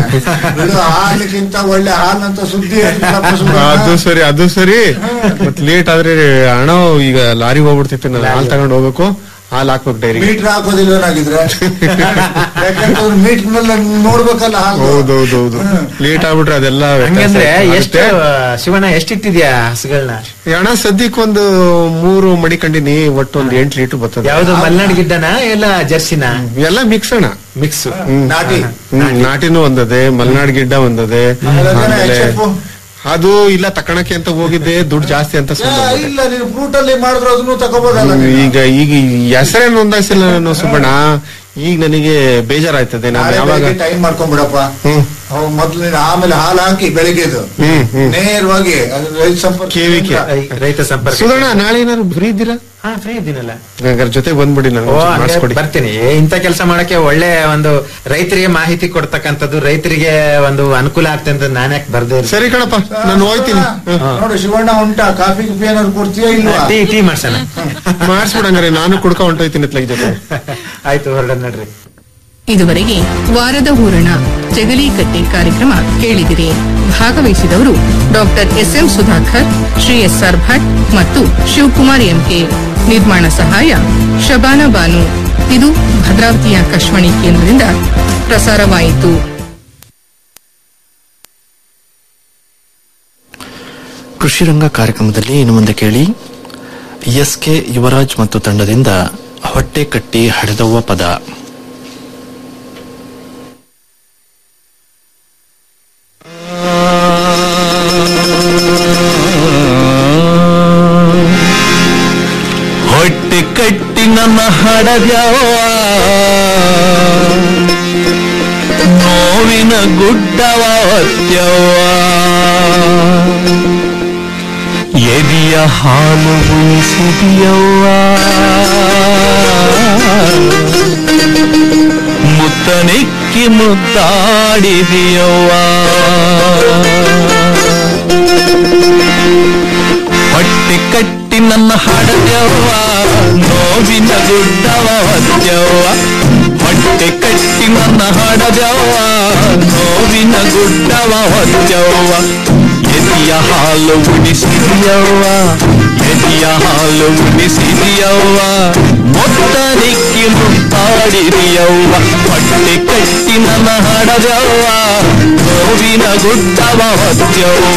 ಬಿಡು, ಹಾಲಿಗಿಂತ ಒಳ್ಳೆ ಹಾಲಂತ ಸುದ್ದಿ ಹೇಳ್ತಿಲ್ಲಪ್ಪ ಸುಮ್ನೆ. ಅದು ಸರಿ ಅದು ಸರಿ ಮತ್ ಲೇಟ್ ಆದ್ರೆ ಹಣ ಈಗ ಲಾರಿ ಹೋಗ್ಬಿಡ್ತೈತೆ ನಾನು ಹಾಲ್ ತಗೊಂಡ್ ಹೋಗ್ಬೇಕು ಹಾಲ್ ಹಾಕ್ಬೇಕು ಡೈರಿ ಮೀಟರ್ ಹಾಕೋದಿಲ್ವೇನಾಗಿದ್ರೆ ಯಾಕಂತಂದ್ರೆ ಮೀಟರ್ ಮೇಲೆ ನೋಡ್ಬೇಕಲ್ಲ ಹಾಲು ಹೌದೌದೌದು ಲೇಟ್ ಆಗ್ಬಿಟ್ರೆ ಅದೆಲ್ಲ ವ್ಯತ್ಯಾಸ ಹಂಗಂದ್ರೆ ಆಗುತ್ತೆ. ಎಷ್ಟು ಶಿವಣ್ಣ ಎಷ್ಟಿಟ್ಟಿದ್ಯಾ ಹಸುಗಳನ್ನ ಈ ಹಣ ಸದ್ಯಕ್ಕೆ ಒಂದು ಮೂರು ಮಡಿಕಂಡಿನಿ ಒಟ್ಟು ಒಂದು ಎಂಟು ಲೀಟರ್ ಬರ್ತದೆ ಯಾವ್ದು ಮಲ್ನಾಡ್ ಗಿಡ್ಡನ ಇಲ್ಲ ಜರ್ಸಿನ ಎಲ್ಲ ಮಿಕ್ಸ್ ಅಣ್ಣ ಮಿಕ್ಸ್ ಹ್ಮ್. ನಾಟಿ. ಹ್ಮ್, ನಾಟಿನೂ ಒಂದದೆ ಮಲ್ನಾಡ್ ಗಿಡ್ಡ ಒಂದದೆ ಅದನ್ನ ಆಮೇಲೆ HF. ಅದು ಇಲ್ಲ ತಕಣಕ್ಕೆ ಅಂತ ಹೋಗಿದ್ದೆ ದುಡ್ಡು ಜಾಸ್ತಿ ಅಂತ ಏ, ಸುಮ್ನೆ ಹೋಗ್ಬಿಟ್ಟೆ. ಇಲ್ಲ ನೀನು ಫ್ರೂಟ್ ಅಲ್ಲಿ ಮಾಡಿದ್ರು ಅದನ್ನು ತಗೋಬೋದಲ್ಲ ಹ್ಮ್, ನೀನು. ಈಗ ಈಗ ಹೆಸರೇ ನೋಂದಾಯಿಸಿಲ್ಲ ನಾನು ಸುಬ್ಬಣ್ಣ ಈಗ ನನಗೆ ಬೇಜಾರಾಯ್ತದೆ ನಾನು ನಾಳೆ ಯಾವಾಗ ಬೆಳಿಗ್ಗೆ ಟೈಮ್ ಮಾಡ್ಕೊಂಡ್ಬಿಡಪ್ಪ ಹ್ಮ್ ಅವ್ ಮೊದ್ಲು ನೀನು ಆಮೇಲೆ ಹಾಲು ಹಾಕಿ ಬೆಳಿಗ್ಗೆದು ಹ್ಮ್ ಹ್ಮ್ ನೇರವಾಗಿ ಅದು ರೈತ ಸಂಪರ್ಕ ಕೇವಿಕೆ. ಕೇಂದ್ರ. ರೈತ ಸಂಪರ್ಕ ಸುಧಣ್ಣ ನಾಳೆ ಏನಾದ್ರು ಫ್ರೀ ಇದ್ದೀರಾ ಹಾ ಫ್ರೀ ಇದ್ದೀನಲ್ಲ ಹಂಗಾರೆ ಜೊತೆ ಬಂದ್ಬಿಡಿ ನಾನು ಓ ಹಂಗೆ ಮಾಡಿಸ್ಕೊಡಿ ಬರ್ತೀನಿ ಏ, ಇಂಥ ಕೆಲಸ ಮಾಡಕ್ಕೆ ಒಳ್ಳೆ ಒಂದು ರೈತರಿಗೆ ಮಾಹಿತಿ ಕೊಡ್ತಕ್ಕಂಥದ್ದು ರೈತರಿಗೆ ಒಂದು ಅನುಕೂಲ ಆಗ್ತದೆ ಅಂತ ನಾನು ಯಾಕೆ ಬರ್ದೇ ಇರ್ಲಿ? ಸರಿ ಕಣಪ್ಪ ನಾನು ಹೋಯ್ತೀನಿ ಹಾ. ನೋಡು ಶಿವಣ್ಣ ಉಂಟಾ ಕಾಫಿ ಗಿಫಿ ಏನಾದ್ರು ಕೊಡ್ತೀಯಾ ಇಲ್ವಾ ಟೀ ಟೀ ಮಾಡ್ಸೋಣ ಮಾಡಿಸ್ಬಿಡಂಗಾರೆ ನಾನು ಕುಡ್ಕ ಹೊಂಟೋಯ್ತೀನಿ ಇತ್ಲಾಗ ಜೊತೆ ಆಯ್ತು ಹೊರಡ ನಡ್ರಿ ಇದುವರೆಗೆ ವಾರದ ಹೂರಣ ಜಗಲೀಕಟ್ಟೆ ಕಾರ್ಯಕ್ರಮ ಕೇಳಿದಿರಿ ಭಾಗವಹಿಸಿದವರು doctor SM Sudhakar Shri SR Bhat ಮತ್ತು ಶಿವಕುಮಾರ್ ಎಂಕೆ ನಿರ್ಮಾಣ ಸಹಾಯ ಶಬಾನ ಬಾನು ಇದು ಭದ್ರಾವತಿ ಆಕಾಶವಾಣಿ ಕೇಂದ್ರದಿಂದ ಪ್ರಸಾರವಾಯಿತು ಕೃಷಿ ರಂಗ ಕಾರ್ಯಕ್ರಮದಲ್ಲಿ ಇನ್ನು ಮುಂದೆ ಕೇಳಿ ಎಸ್ಕೆ ಯುವರಾಜ್ ಮತ್ತು ತಂಡದಿಂದ ಹೊಟ್ಟೆ ಕಟ್ಟಿ ಹಡೆದವ್ವ ಪದ ಹೊಟ್ಟೆ ಕಟ್ಟಿ ನನ್ನ ಹಡದ್ಯವ್ವ ನೋವಿನ ಗುಡ್ಡವ ಹೊತ್ಯವ್ವ ಎದಿಯ ಹಾಲು ಉಯಿಸಿದಿಯವ್ವ ಮುತ್ತನೆಕ್ಕಿ ಮುದ್ದಾಡಿದಿಯವ್ವ ಹೊಟ್ಟೆ ಕಟ್ಟಿ ನನ್ನ ಹಡದ್ಯವ್ವ ನೋವಿನ ಗುಡ್ಡವ ಹೊತ್ಯವ್ವ ಹೊಟ್ಟೆ ಕಟ್ಟಿ ನನ್ನ ಹಡದ್ಯವ್ವ ನೋವಿನ ಗುಡ್ಡವ ಹೊತ್ಯವ್ವ ಎದಿಯ ಹಾಲು ಉಣಿಸಿದಿಯವ್ವ ಎದಿಯ ಹಾಲು ಉಣಿಸಿದಿಯವ್ವ ಮೊತ್ತನಿಕ್ಕಿ ಮುತ್ತಾಡಿದಿಯವ್ವ ಹೊಟ್ಟೆ ಕಟ್ಟಿ ನನ್ನ ಹಡದವ್ವ ನೋವಿನ ಗುಡ್ಡವ ಹೊತ್ಯವ್ವ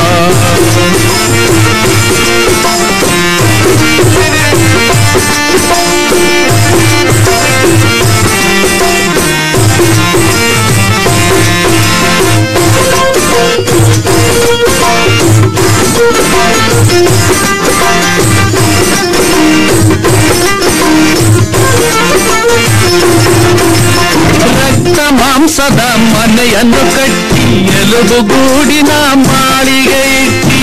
ರಕ್ತ ಮಾಂಸದ ಮನೆಯನ್ನು ಕಟ್ಟಿ ಎಲುಬು ಗೂಡಿನ ಮಾಳಿಗೆ ಇಟ್ಟಿ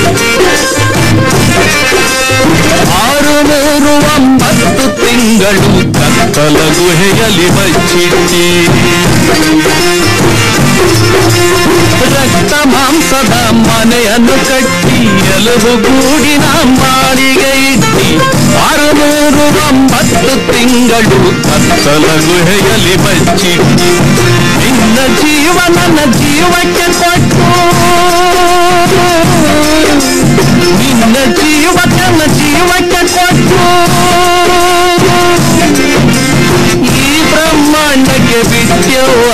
ಆರು ನೂರು ಒಂಬತ್ತು ತಿಂಗಳು ಕತ್ತಲ ಗುಹೆಯಲ್ಲಿ ಬಚ್ಚಿಟ್ಟಿ ರಕ್ತ ಮಾಂಸದ ಮನೆಯನ್ನು ಕಟ್ಟಿ ಎಲುಬು ಗೂಡಿನ ಮಾಳಿಗೆ ಇಟ್ಟಿ ಆರು ನೂರು ಒಂಬತ್ತು ತಿಂಗಳು ಕತ್ತಲ ಗುಹೆಯಲ್ಲಿ ಬಚ್ಚಿಟ್ಟಿ ನಿನ್ನ ಜೀವ ನನ್ನ ಜೀವಕ್ಕೆ ಕೊಟ್ಟು ನಿನ್ನ ಜೀವ ನನ್ನ ಜೀವಕ್ಕೆ ಕೊಟ್ಟು ಈ ಬ್ರಹ್ಮಾಂಡಕ್ಕೆ ಬಿಟ್ಟವ್ವ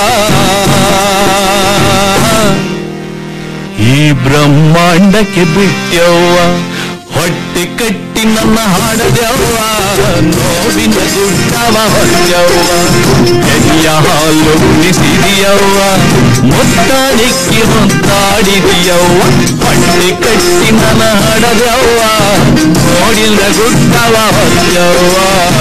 ಈ ಬ್ರಹ್ಮಾಂಡಕ್ಕೆ ಬಿಟ್ಟವ್ವ ಹೊಟ್ಟೆ ಕಟ್ಟಿ ನನ್ನ ಹಾಡದವ್ವ ನೋವಿನ ಗುಡ್ಡವ ಹೊತ್ತವ್ವ ಎದಿಯ ಹಾಲು ಉಣಿಸಿದಿಯವ್ವ ಮುತ್ತಾಡಿಕ್ಕಿ ಮುತ್ತಾಡಿದಿಯವ್ವ ಹೊಟ್ಟೆ ಕಟ್ಟಿ ನನ್ನ ಹಾಡದವ್ವ ನೋಡಿನ ಗುಡ್ಡವ ಹೊತ್ತವ್ವ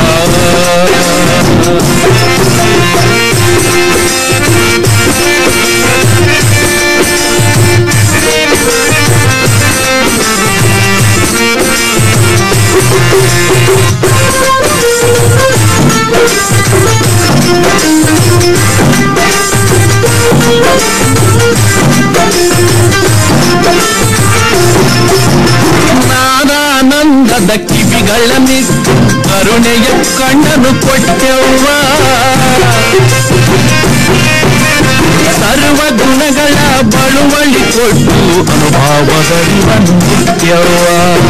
ನಾನಾನಂದದ ಕಿವಿಗಳನ್ನಿಟ್ಟು ಕರುಣೆಯ ಕಣ್ಣನು ಕೊಟ್ಟವ್ವ ಸರ್ವ ಗುಣಗಳ ಬಳುವಳಿ ಕೊಟ್ಟು ಅನುಭವದರಿವನ್ನು ಮುಟ್ಯವ್ವ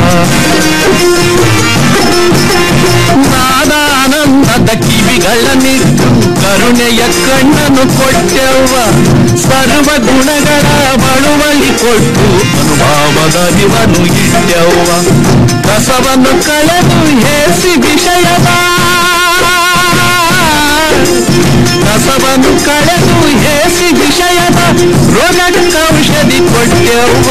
ನಾದಾನಂದದ ಕಿವಿಗಳನ್ನಿಟ್ಟು ಕರುಣೆಯ ಕಣ್ಣನು ಕೊಟ್ಟವ್ವ ಸರ್ವ ಗುಣಗಳ ಬಳುವಳಿ ಕೊಟ್ಟು ಅನುಭವದರಿವನ್ನು ಇಟ್ಟವ್ವ ಕಸವನ್ನು ಕಳೆದು ಹೇಸಿ ವಿಷಯದ ಕಸವನ್ನು ಕಳೆದು ಹೇಸಿ ವಿಷಯದ ರೋಗಕ್ಕೆ ಔಷಧಿ ಕೊಟ್ಟವ್ವ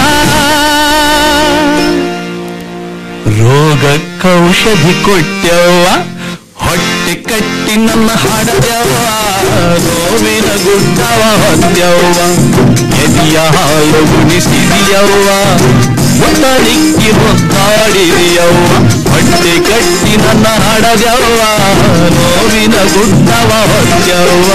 ರೋಗಕ್ಕೆ ಔಷಧಿ ಕೊಟ್ಟವ್ವ ಹೊಟ್ಟೆ ಕಟ್ಟಿ ನನ್ನ ಹಾಡದವ್ವ ನೋವಿನ ಗುಡ್ಡವ ಹೊತ್ತವ್ವ ಎದಿಯ ಹಾಲು ಉಣಿಸಿದಿಯವ್ವ ಮುತ್ತಲಿಕ್ಕಿ ಮುತ್ತಾಡಿದಿಯವ್ವ ಹೊಟ್ಟೆ ಕಟ್ಟಿ ನನ್ನ ಹಾಡದವ್ವ ನೋವಿನ ಗುಡ್ಡವ ಹೊತ್ತವ್ವ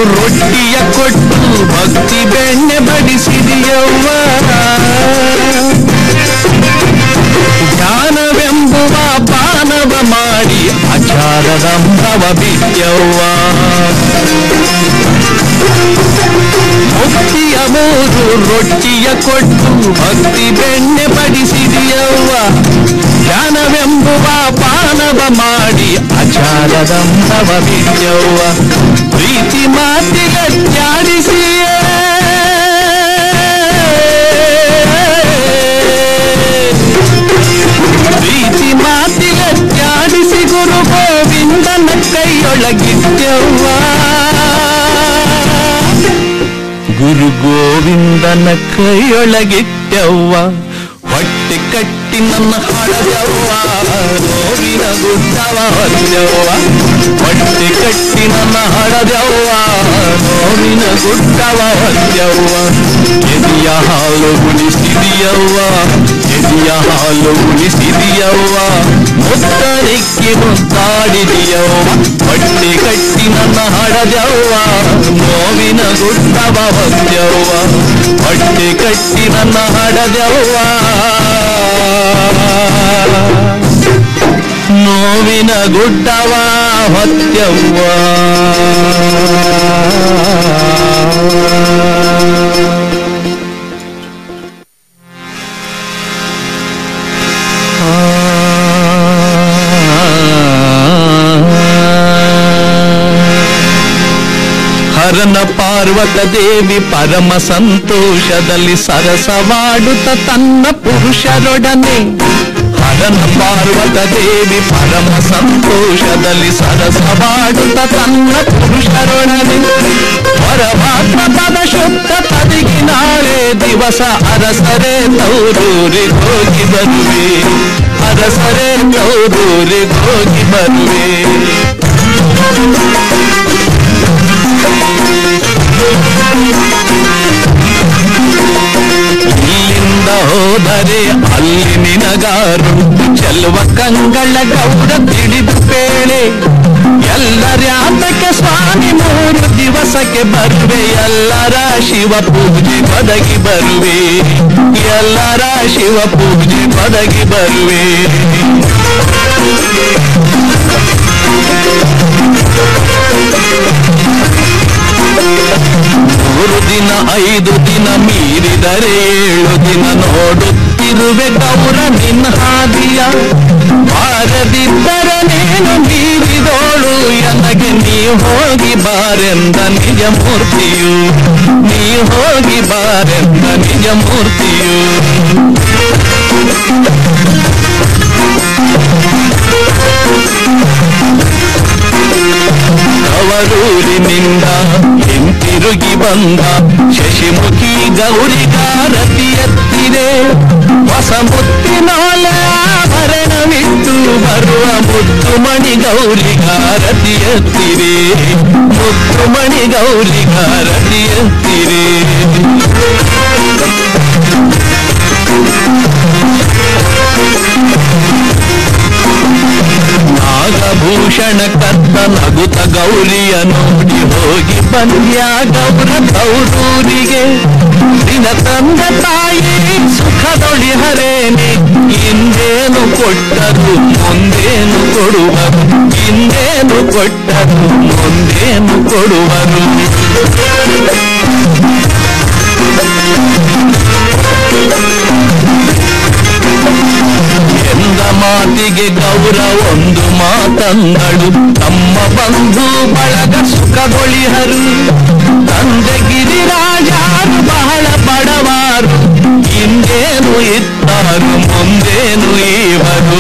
ರೊಟ್ಟಿಯ ಕೊಟ್ಟು ಭಕ್ತಿ ಬೆಣ್ಣೆ ಬಡಿಸಿದೆಯವ್ವ ಜ್ಞಾನವೆಂಬುವ ಪಾನವ ಮಾಡಿ ಆಚಾರದ ಭವ ಬಿದ್ಯವ್ವ ಮುಕ್ತಿಯ ಮೂರು ರೊಟ್ಟಿಯ ಕೊಟ್ಟು ಭಕ್ತಿ ಬೆಣ್ಣೆ ಬಡಿಸಿದೆಯವ್ವ ಜ್ಞಾನವೆಂಬುವ ಪಾನವ ಮಾಡಿ ಆಚಾರದ ಭವ ಬಿದ್ಯವ್ವ ಪ್ರೀತಿ ಮಾತಿಗಟ್ಟಾಡಿಸಿಯೇ ಪ್ರೀತಿ ಮಾತಿಗಟ್ಟಾಡಿಸಿ ಗುರು ಗೋವಿಂದನ ಕೈಯೊಳಗಿದ್ದವ್ವ ಗುರು ಗೋವಿಂದನ ಕೈಯೊಳಗಿಟ್ಟವ್ವ ಹೊಟ್ಟೆ ಕಟ್ಟಿ ನನ್ನ ಹಳದವ್ವ ನೋವಿನ ಗುಡ್ಡವ ಹೊತ್ತವ್ವ ಹೊಟ್ಟೆ ಕಟ್ಟಿ ನನ್ನ ಹಳದವ್ವ ನೋವಿನ ಗುಡ್ಡವ ಹೊತ್ತವ್ವ ಎದಿಯ ಹಾಲು ಉಳಿಸಿದೆಯವ್ವ ಎದಿಯ ಹಾಲು ಉಳಿಸಿದೆಯವ್ವ ಮುತ್ತರಿಕ್ಕಿ ಮುತ್ತಾಡಿದೆಯವ್ವ ಹೊಟ್ಟೆ ಕಟ್ಟಿ ನನ್ನ ಹಳದವ್ವ ನೋವಿನ ಗುಡ್ಡವ ಹೊತ್ತವ್ವ ಹೊಟ್ಟೆ ಕಟ್ಟಿ ನನ್ನ ಹಡದವ್ವ ನೋವಿನ ಗುಡ್ಡವ ಹೊತ್ತವ್ವ ಹರನ ಪಾರ್ವತ ದೇವಿ ಪರಮ ಸಂತೋಷದಲ್ಲಿ ಸರಸವಾಡುತ್ತ ತನ್ನ ಪುರುಷರೊಡನೆ ಹರನ ಪಾರ್ವತ ದೇವಿ ಪರಮ ಸಂತೋಷದಲ್ಲಿ ಸರಸವಾಡುತ್ತ ತನ್ನ ಪುರುಷರೊಡನೆ ಪರಮಾತ್ಮ ಪದ ಶುದ್ಧ ತದಿಗಿ ನಾಳೆ ದಿವಸ ಅರಸರೇ ತೌರೂರಿ ಹೋಗಿ ಬರುವೆ ಅರಸರೇ ತೌರೂರಿ ಹೋಗಿ ಬರುವೆ ಇಲ್ಲಿಂದ ಹೋದರೆ ಅಲ್ಲಿ ನಿನಗಾರು ಚೆಲುವ ಕಂಗಳ ಗೌಡ ತಿಳಿದು ಬೇಳೆ ಎಲ್ಲರ್ಯಾತಕ್ಕೆ ಸ್ವಾಮಿ ಮೂರು ದಿವಸಕ್ಕೆ ಬರುವೆ ಎಲ್ಲರ ಶಿವ ಪೂಜೆ ಒದಗಿ ಬರುವೆ ಎಲ್ಲರ ಶಿವ ಪೂಜೆ ಒದಗಿ ಬರುವೆ ಮೂರು ದಿನ ಐದು ದಿನ ಮೀರಿದರೆ ಏಳು ದಿನ ನೋಡುತ್ತಿರುವೆ ಗೌರ ನಿನ್ನ ಹಾದಿಯ ಬಾರದಿದ್ದರೆ ನೀನು ಮೀರಿದೋಳು ಎನಗೆ ನೀ ಹೋಗಿ ಬಾರೆಂದ ನಿಜ ಮೂರ್ತಿಯು ನೀ ಹೋಗಿ ಬಾರೆಂದ ನಿಜ ಮೂರ್ತಿಯು ಅವರೂರಿನಿಂದ ಹಿಂತಿರುಗಿ ಬಂದ ಶಶಿಮುಖಿ ಗೌರಿಗಾರತಿ ಎತ್ತಿದೆ ಹೊಸ ಮುತ್ತಿನೋಲೆ ಆಭರಣವಿಟ್ಟು ಬರುವ ಮುತ್ತುಮಣಿ ಗೌರಿಗಾರತಿ ಎತ್ತಿರೆ ಮುತ್ತುಮಣಿ ಗೌರಿಗಾರತಿ ಎತ್ತಿರೆ ನಾಗಭೂಷಣ ಕದ್ದ ನಗುತ ಗೌರಿಯ ನೋಡಿ ಹೋಗಿ ಬಂದ್ಯ ಗೌರ ಗೌರೂರಿಗೆ ದಿನ ತಂದ ತಾಯಿ ಸುಖದೊಳಿ ಹರೇನೆ ಹಿಂದೇನು ಕೊಟ್ಟರು ಮುಂದೇನು ಕೊಡುವರು ಹಿಂದೇನು ಕೊಟ್ಟರು ಮುಂದೇನು ಕೊಡುವರು ಎಂದ ಮಾತಿಗೆ ಗೌರ ಒಂದು ಮಾತಂದಳು ತಮ್ಮ ಬಂಧು ಬಳಗ ಸುಖಗೊಳಿಹರು ತಂದೆ ಗಿರಿರಾಜಾರು ಬಹಳ ಬಡವಾರು ಹಿಂದೇನು ಇತ್ತಾರು ಮುಂದೇನು ಇವರು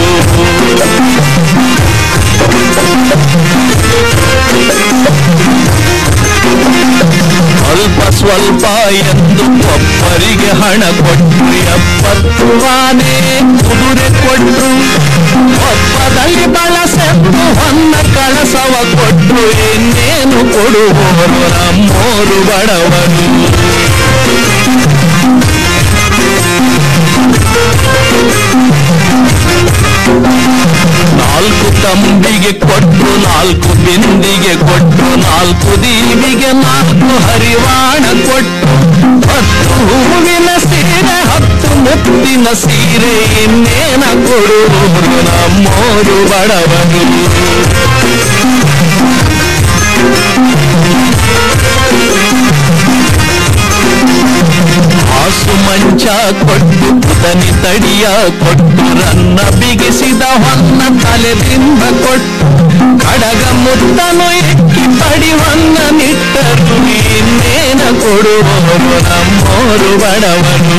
ಸ್ವಲ್ಪ ಸ್ವಲ್ಪ ಎಂದು ಒಬ್ಬರಿಗೆ ಹಣ ಕೊಟ್ಟು ಎಪ್ಪತ್ತು ಆನೆ ಕುದುರೆ ಕೊಟ್ಟು ಒಬ್ಬದಲ್ಲಿ ಬಳಸೆಂದು ಹೊನ್ನ ಕಳಸವ ಕೊಟ್ಟು ಇನ್ನೇನು ಕೊಡುವವರು ನಮ್ಮೋರು ಬಡವರು ನಾಲ್ಕು ತಂಬಿಗೆ ಕೊಟ್ಟು ನಾಲ್ಕು ಬಿಂದಿಗೆ ಕೊಟ್ಟು ನಾಲ್ಕು ದೀವಿಗೆ ನಾಲ್ಕು ಹರಿವಾಣ ಕೊಟ್ಟು ಹತ್ತು ಹೂವಿನ ಸೀರೆ ಹತ್ತು ಮುತ್ತಿನ ಸೀರೆ ಇನ್ನೇನ ಕೊಡುವರು ನಮ್ಮೋರು ಬಡವರು ಹಾಸು ಮಂಚ ಕೊಟ್ಟು ಕುದನಿ ತಡಿಯ ಕೊಟ್ಟು ರನ್ನ ಬಿಗಿಸಿದ ಹೊನ್ನ ತಲೆದಿಂದ ಕೊಟ್ಟು ಕಡಗ ಮುತ್ತನು ಎಕ್ಕಿ ಪಡಿವನ್ನ ನಿಟ್ಟರು ಇನ್ನೇನ ಕೊಡುವವರು ನಮ್ಮೋರು ಬಡವರು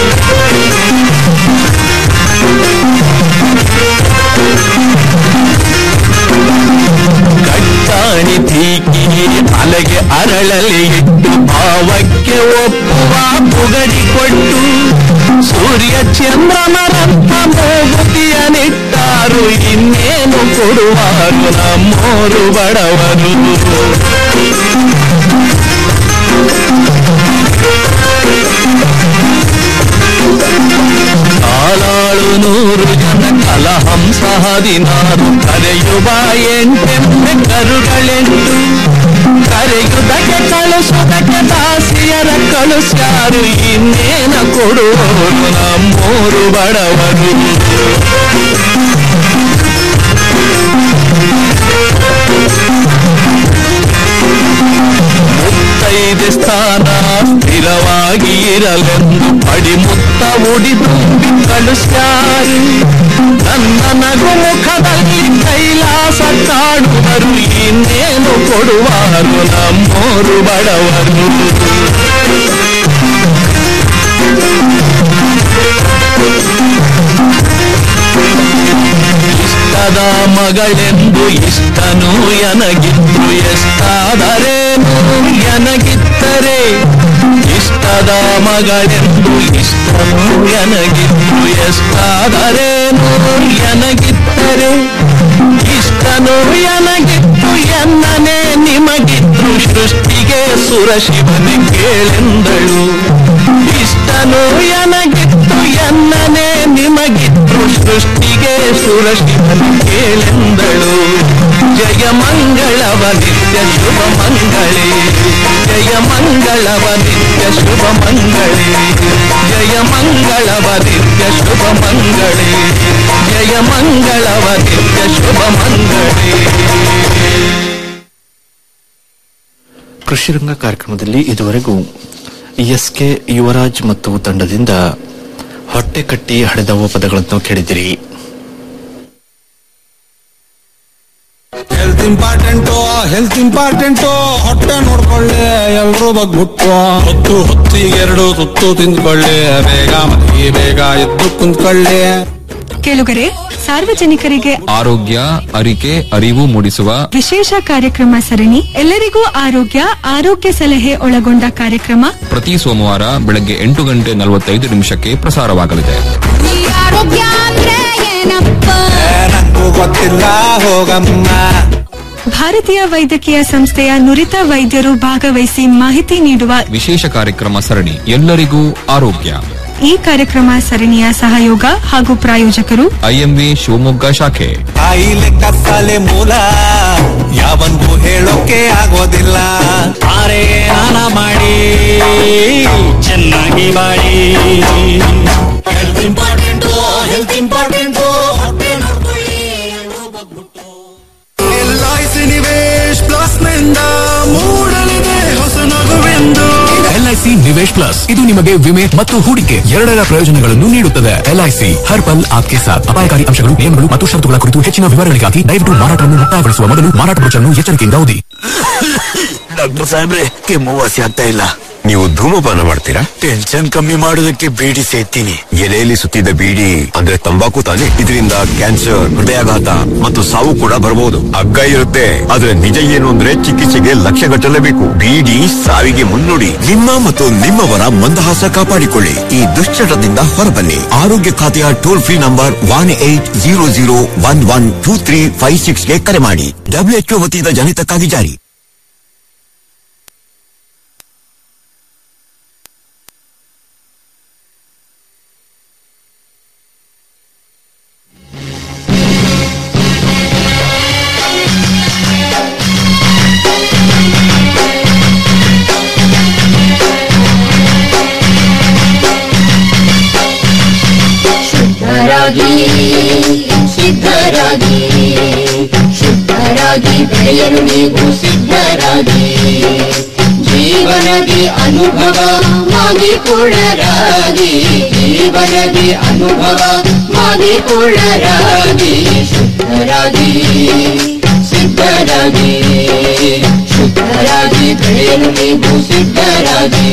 ಕಟ್ಟಾಣಿ ತೀಕಿ ಅಲೆಗೆ ಅರಳಲಿ ಇಟ್ಟು ಭಾವಕ್ಕೆ ಒಪ್ಪುವ ಪುಗಡಿ ಕೊಟ್ಟು ಸೂರ್ಯ ಚಂದ್ರನರಂತ ಮೂಗುತಿಯ ನಿಟ್ಟಾರು ಇನ್ನೇನು ಕೊಡುವಾರು ನಮ್ಮೋರು ಬಡವರು ಕಾಲಾಳು ನೂರು ಜನ ಕಲಹಂಸ ಹದಿನಾರು ಕರೆಯುವ ಎಂಟೆಮ್ಮೆ ಕರುಗಳೆಂಟು ಕರೆಯುವುದಕ್ಕೆ ಕಳಿಸುವುದಕ್ಕೆ ದಾಸಿಯರ ಕಳಿಸ್ಯಾರು ಇನ್ನೇನ ಕೊಡುವವರು ನಮ್ಮೋರು ಬಡವರು ಮುತ್ತೈದೆ ಸ್ಥಾನ ಸ್ಥಿರವಾಗಿ ಇರಲೆಂದು ಪಡಿಮುತ್ತ ಉಡಿದು ಕಳಿಸ್ಯಾರು ನನ್ನ ನಗು ಮುಖದಲ್ಲಿ ಕೈಲಾಸ ಕಾಡುವರು ಇನ್ನೇನು ಕೊಡುವಾರು ನಮ್ಮೋರು ಬಡವರು ಇಷ್ಟದ ಮಗಳೆಂದು ಇಷ್ಟನು ಎನಗಿದ್ರು ಎಷ್ಟಾದರೇನು ಎನಗಿತ್ತರೆ ಇಷ್ಟದ ಮಗಳೆಂದು ಇಷ್ಟನು ಎನಗಿದ್ರು ಎಷ್ಟಾದರೇನು ಎನಗಿತ್ತರೆ ಇಷ್ಟನು ಎನಗಿತ್ತು ಎನ್ನನೆ ನಿಮಗಿದ್ರು ಸೃಷ್ಟಿಗೆ ಸುರ ಶಿವನೆ ಕೇಳೆಂದಳು ಇಷ್ಟನು ಎನಗಿತ್ತು ಎನ್ನನೆ ನಿಮಗಿದ್ರು ಸೃಷ್ಟಿಗೆ ಸುರ ಶಿವನೆ ಕೇಳೆಂದಳು ಜಯ ಮಂಗಳವ ನಿತ್ಯ ಶುಭ ಮಂಗಳೇ ಜಯ ಮಂಗಳವ ನಿತ್ಯ ಶುಭ ಮಂಗಳೇ ಜಯ ಮಂಗಳವ ನಿತ್ಯ ಶುಭ ಮಂಗಳೇ ಜಯ ಮಂಗಳವ ನಿತ್ಯ ಶುಭ ಮಂಗಳೇ ಕೃಷಿರಂಗ ಕಾರ್ಯಕ್ರಮದಲ್ಲಿ ಇದುವರೆಗೂ ಎಸ್ ಕೆ ಯುವರಾಜ್ ಮತ್ತು ತಂಡದಿಂದ ಹೊಟ್ಟೆ ಕಟ್ಟಿ ಹಡೆದವ ಪದಗಳನ್ನು ಕೇಳಿದಿರಿ ಹೆಲ್ತ್ ಇಂಪಾರ್ಟೆಂಟು ಹೆಲ್ತ್ ಇಂಪಾರ್ಟೆಂಟು ಹೊಟ್ಟೆ ನೋಡ್ಕೊಳ್ಳಿ ಎಲ್ರೂ ಬಗ್ಬಿಟ್ಟು ಹೊತ್ತು ಹೊತ್ತಿಗೆ ಎರಡು ತುತ್ತು ತಿಂದ್ಕೊಳ್ಳಿ ಬೇಗ ಮಲಗಿ ಬೇಗ ಎದ್ದು ಕುಂತ್ಕೊಳ್ಳಿ ಕೇಳುಗರೆ ಸಾರ್ವಜನಿಕರಿಗೆ ಆರೋಗ್ಯ ಅರಿಕೆ ಅರಿವು ಮೂಡಿಸುವ ವಿಶೇಷ ಕಾರ್ಯಕ್ರಮ ಸರಣಿ ಎಲ್ಲರಿಗೂ ಆರೋಗ್ಯ ಆರೋಗ್ಯ ಸಲಹೆ ಒಳಗೊಂಡ ಕಾರ್ಯಕ್ರಮ ಪ್ರತಿ ಸೋಮವಾರ ಬೆಳಗ್ಗೆ ಎಂಟು ಗಂಟೆ ನಲವತ್ತೈದು ನಿಮಿಷಕ್ಕೆ ಪ್ರಸಾರವಾಗಲಿದೆ ಆರೋಗ್ಯ ಅಂದ್ರೆ ಏನಪ್ಪ ನಂಗೂ ಗೊತ್ತಿಲ್ಲ ಹೋಗಮ್ಮ ಭಾರತೀಯ ವೈದ್ಯಕೀಯ ಸಂಸ್ಥೆಯ ನುರಿತ ವೈದ್ಯರು ಭಾಗವಹಿಸಿ ಮಾಹಿತಿ ನೀಡುವ ವಿಶೇಷ ಕಾರ್ಯಕ್ರಮ ಸರಣಿ ಎಲ್ಲರಿಗೂ ಆರೋಗ್ಯ ಈ ಕಾರ್ಯಕ್ರಮ ಸರಣಿಯ ಸಹಯೋಗ ಹಾಗೂ ಪ್ರಾಯೋಜಕರು ಐಎಂವಿ ಶಿವಮೊಗ್ಗ ಶಾಖೆ ಕಾಯಿಲೆ ಕತ್ತಲೆ ಮೂಲ ಯಾವನ್ಗೂ ಹೇಳೋಕೆ ಆಗೋದಿಲ್ಲ ಆರೆ ಆನ ಮಾಡಿ ಚೆನ್ನಾಗಿ ಬಾಳಿ health important health important L I C Nivesh plus ನಿಂದ ಮೂಡಲಿದೆ ಹೊಸ ನಗುವೆಂದು ಎಲ್ಐಸಿ ನಿವೇಶ್ ಪ್ಲಸ್ ಇದು ನಿಮಗೆ ವಿಮೆ ಮತ್ತು ಹೂಡಿಕೆ ಎರಡರ ಪ್ರಯೋಜನಗಳನ್ನು ನೀಡುತ್ತದೆ ಎಲ್ಐಸಿ ಹರ್ ಪಲ್ ಆಪ್ಕೆ ಸಾಥ್ ಅಪಾಯಕಾರಿ ಅಂಶಗಳು ನಿಯಮಗಳು ಮತ್ತು ಷರತ್ತುಗಳ ಕುರಿತು ಹೆಚ್ಚಿನ ವಿವರಗಳಿಗಾಗಿ ದಯವಿಟ್ಟು ಮಾರಾಟವನ್ನು ಮುಕ್ತಾಯಗೊಳಿಸುವ ಮೊದಲು ಮಾರಾಟ ಬ್ರೋಚರ್ನ್ನು ಎಚ್ಚರಿಕೆಯಿಂದ ಓದಿ ಡಾಕ್ಟರ್ ಸಾಹೇಬ್ರೆ ಕೆಮ್ಮು ವಾಸಿ ಆಗ್ತಾ ಇಲ್ಲ ನೀವು ಧೂಮಪಾನ ಮಾಡ್ತೀರಾ ಟೆನ್ಷನ್ ಕಮ್ಮಿ ಮಾಡೋದಕ್ಕೆ ಬೀಡಿ ಸೇತೀನಿ ಎಲೆಯಲ್ಲಿ ಸುತ್ತಿದ್ದ ಬೀಡಿ ಅಂದ್ರೆ ತಂಬಾಕು ತಾನೆ ಇದರಿಂದ ಕ್ಯಾನ್ಸರ್ ಹೃದಯಾಘಾತ ಮತ್ತು ಸಾವು ಕೂಡ ಬರಬಹುದು ಹಗ್ಗ ಇರುತ್ತೆ ಆದ್ರೆ ನಿಜ ಏನು ಅಂದ್ರೆ ಚಿಕಿತ್ಸೆಗೆ ಲಕ್ಷ ಗಟ್ಟಲೇಬೇಕು ಬೀಡಿ ಸಾವಿಗೆ ಮುನ್ನುಡಿ ನಿಮ್ಮ ಮತ್ತು ನಿಮ್ಮವರ ಮಂದಹಾಸ ಕಾಪಾಡಿಕೊಳ್ಳಿ ಈ ದುಶ್ಚಟದಿಂದ ಹೊರಬನ್ನಿ ಆರೋಗ್ಯ ಖಾತೆಯ toll free number one eight zero zero one one two three five ಸಿಕ್ಸ್ಗೆ ಕರೆ ಮಾಡಿ ಡಬ್ಲ್ಯೂಎಚ್ಒ ವತಿಯಿಂದ ಜನಿತಕ್ಕಾಗಿ ಜಾರಿ ಶುದ್ಧರಾಗಿ ಸಿದ್ಧರಾಗಿ ಶುದ್ಧರಾಗಿ ಬೆಳೆಯಲು ನೀವು ಸಿದ್ಧರಾಗಿ ಜೀವನದಿ ಅನುಭವ ಮಾಡಿಕೊಳ್ಳರಾಗಿ ಜೀವನದಿ ಅನುಭವ ಮಾಡಿಕೊಳ್ಳರಾಗಿ ಶುದ್ಧರಾಗಿ ಸಿದ್ಧರಾಗಿ ಶುದ್ಧರಾಗಿ ಬೆಳೆಯಲು ನೀವು ಸಿದ್ಧರಾಗಿ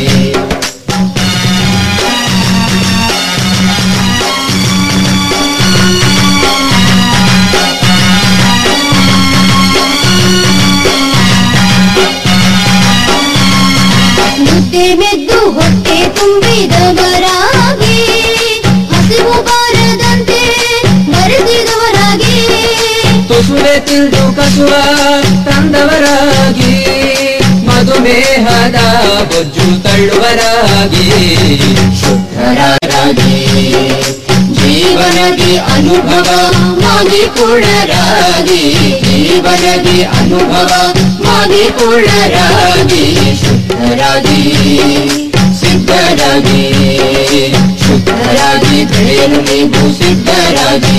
ಮುದ್ದೆ ಮೆದ್ದು ಹೊಟ್ಟೆ ತುಂಬಿದವರಾಗಿ ಹಸಿವು ಬಾರದಂತೆ ಬರೆದಿದವರಾಗಿ ತುಸುವೆ ತಿಳಿದು ಕಸುವ ತಂದವರಾಗಿ ಮಧುಮೇಹದ ಬೊಜ್ಜು ತಳ್ಳುವರಾಗಿ ಶುದ್ಧರಾಗಿ ಜೀವನದಿ ಅನುಭವ ಮಾಡಿಕೊಳ್ಳರಾಗಿ ಜೀವನದಿ ಅನುಭವ ಮಾಡಿಕೊಳ್ಳರಾಗಿ ಶುದ್ಧರಾಗಿ ಸಿದ್ಧರಾಗಿ ಶುದ್ಧರಾಗಿ ಬೆಳೆಯಲು ನೀವು ಸಿದ್ಧರಾಗಿ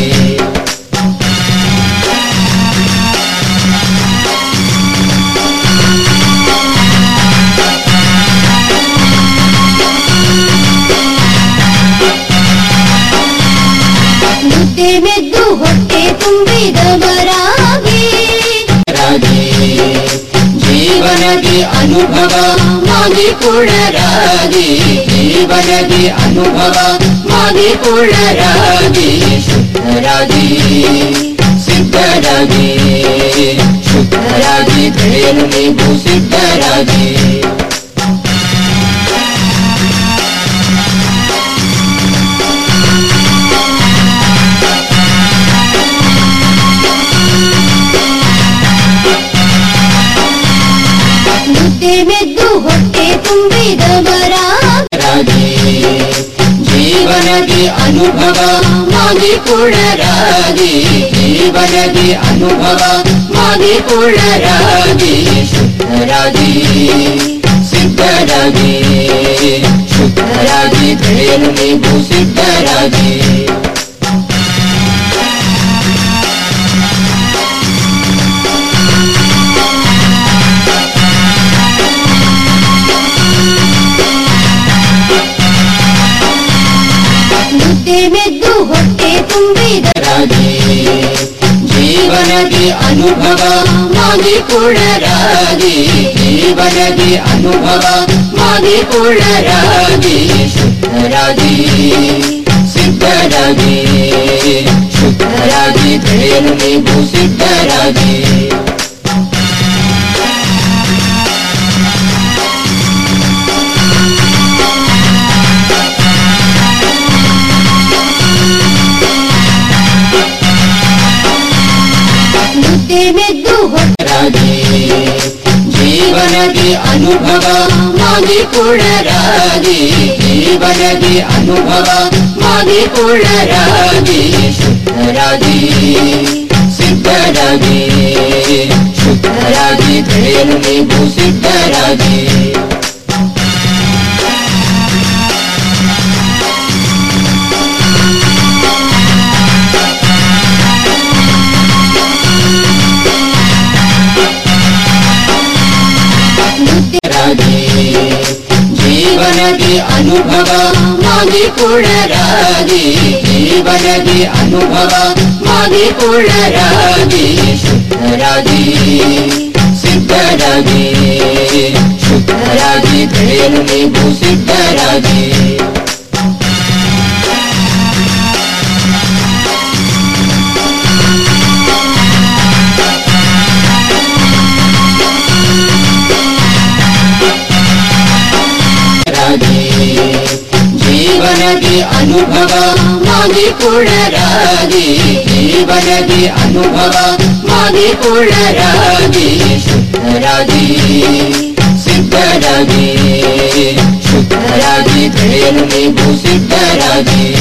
ಮುದ್ದೆ ಮೆದ್ದು ಹೊಟ್ಟೆ ತುಂಬಿದವರಾಗಿ ರಾಗಿ ಜೀವನದಿ ಅನುಭವ ಮಾಡಿಕೊಳ್ಳರಾಗಿ ಜೀವನದಿ ಅನುಭವ ಮಾಡಿಕೊಳ್ಳರಾಗಿ ಶುದ್ಧರಾಗಿ ಸಿದ್ಧರಾಗಿ ಶುದ್ಧರಾಗಿ ಬೆಳೆಯಲು ನೀವು ಸಿದ್ಧರಾಗಿ ಮುದ್ದೆ ಮೆದ್ದು ಹೊಟ್ಟೆ ತುಂಬಿದವರಾಗಿ ಜೀವನದಿ ಅನುಭವ ಮಾಡಿಕೊಳ್ಳರಾಗಿ ಜೀವನದಿ ಅನುಭವ ಮಾಡಿಕೊಳ್ಳರಾಗಿ ಶುದ್ಧರಾಗಿ ಸಿದ್ಧರಾಗಿ ಶುದ್ಧರಾಗಿ ಬೆಳೆಯಲು ನೀವು ಸಿದ್ಧರಾಗಿ ಮುದ್ದೆ ಮೆದ್ದು ಹೊಟ್ಟೆ ತುಂಬಿದವರಾಗಿ ಜೀವನದಿ ಅನುಭವ ಮಾಡಿಕೊಳ್ಳರಾಗಿ ಜೀವನದಿ ಅನುಭವ ಮಾಡಿಕೊಳ್ಳರಾಗಿ ಶುದ್ಧರಾಗಿ ಸಿದ್ಧರಾಗಿ ಶುದ್ಧರಾಗಿ ಬೆಳೆಯಲು ನೀವು ಸಿದ್ಧರಾಗಿ ಮುದ್ದೆ ಮೆದ್ದು ಹೊಟ್ಟೆ ರಾಗಿ ಜೀವನದಿ ಅನುಭವ ಮಾಡಿಕೊಳ್ಳರಾಗಿ ಜೀವನದಿ ಅನುಭವ ಮಾಡಿಕೊಳ್ಳರಾಗಿ ಶುದ್ಧರಾಗಿ ಸಿದ್ಧರಾಗಿ ಶುದ್ಧರಾಗಿ ಬೆಳೆಯಲು ನೀವು ಸಿದ್ಧರಾಗಿ ರಾಗಿ ಜೀವನದಿ ಅನುಭವ ಮಾಡಿಕೊಳ್ಳರಾಗಿ ಜೀವನದಿ ಅನುಭವ ಮಾಡಿಕೊಳ್ಳರಾಗಿ ಶುದ್ಧರಾಗಿ ಸಿದ್ಧರಾಗಿ ಶುದ್ಧರಾಗಿ ಬೆಳೆಯಲು ನೀವು ಸಿದ್ಧರಾಗಿ ರಾಗಿ ಜೀವನದಿ ಅನುಭವ ಮಾಡಿಕೊಳ್ಳರಾಗಿ ಜೀವನದಿ ಅನುಭವ ಮಾಡಿಕೊಳ್ಳರಾಗಿ ಶುದ್ಧರಾಗಿ ಸಿದ್ಧರಾಗಿ ಶುದ್ಧರಾಗಿ ಬೆಳೆಯಲು ನೀವು ಸಿದ್ಧರಾಗಿ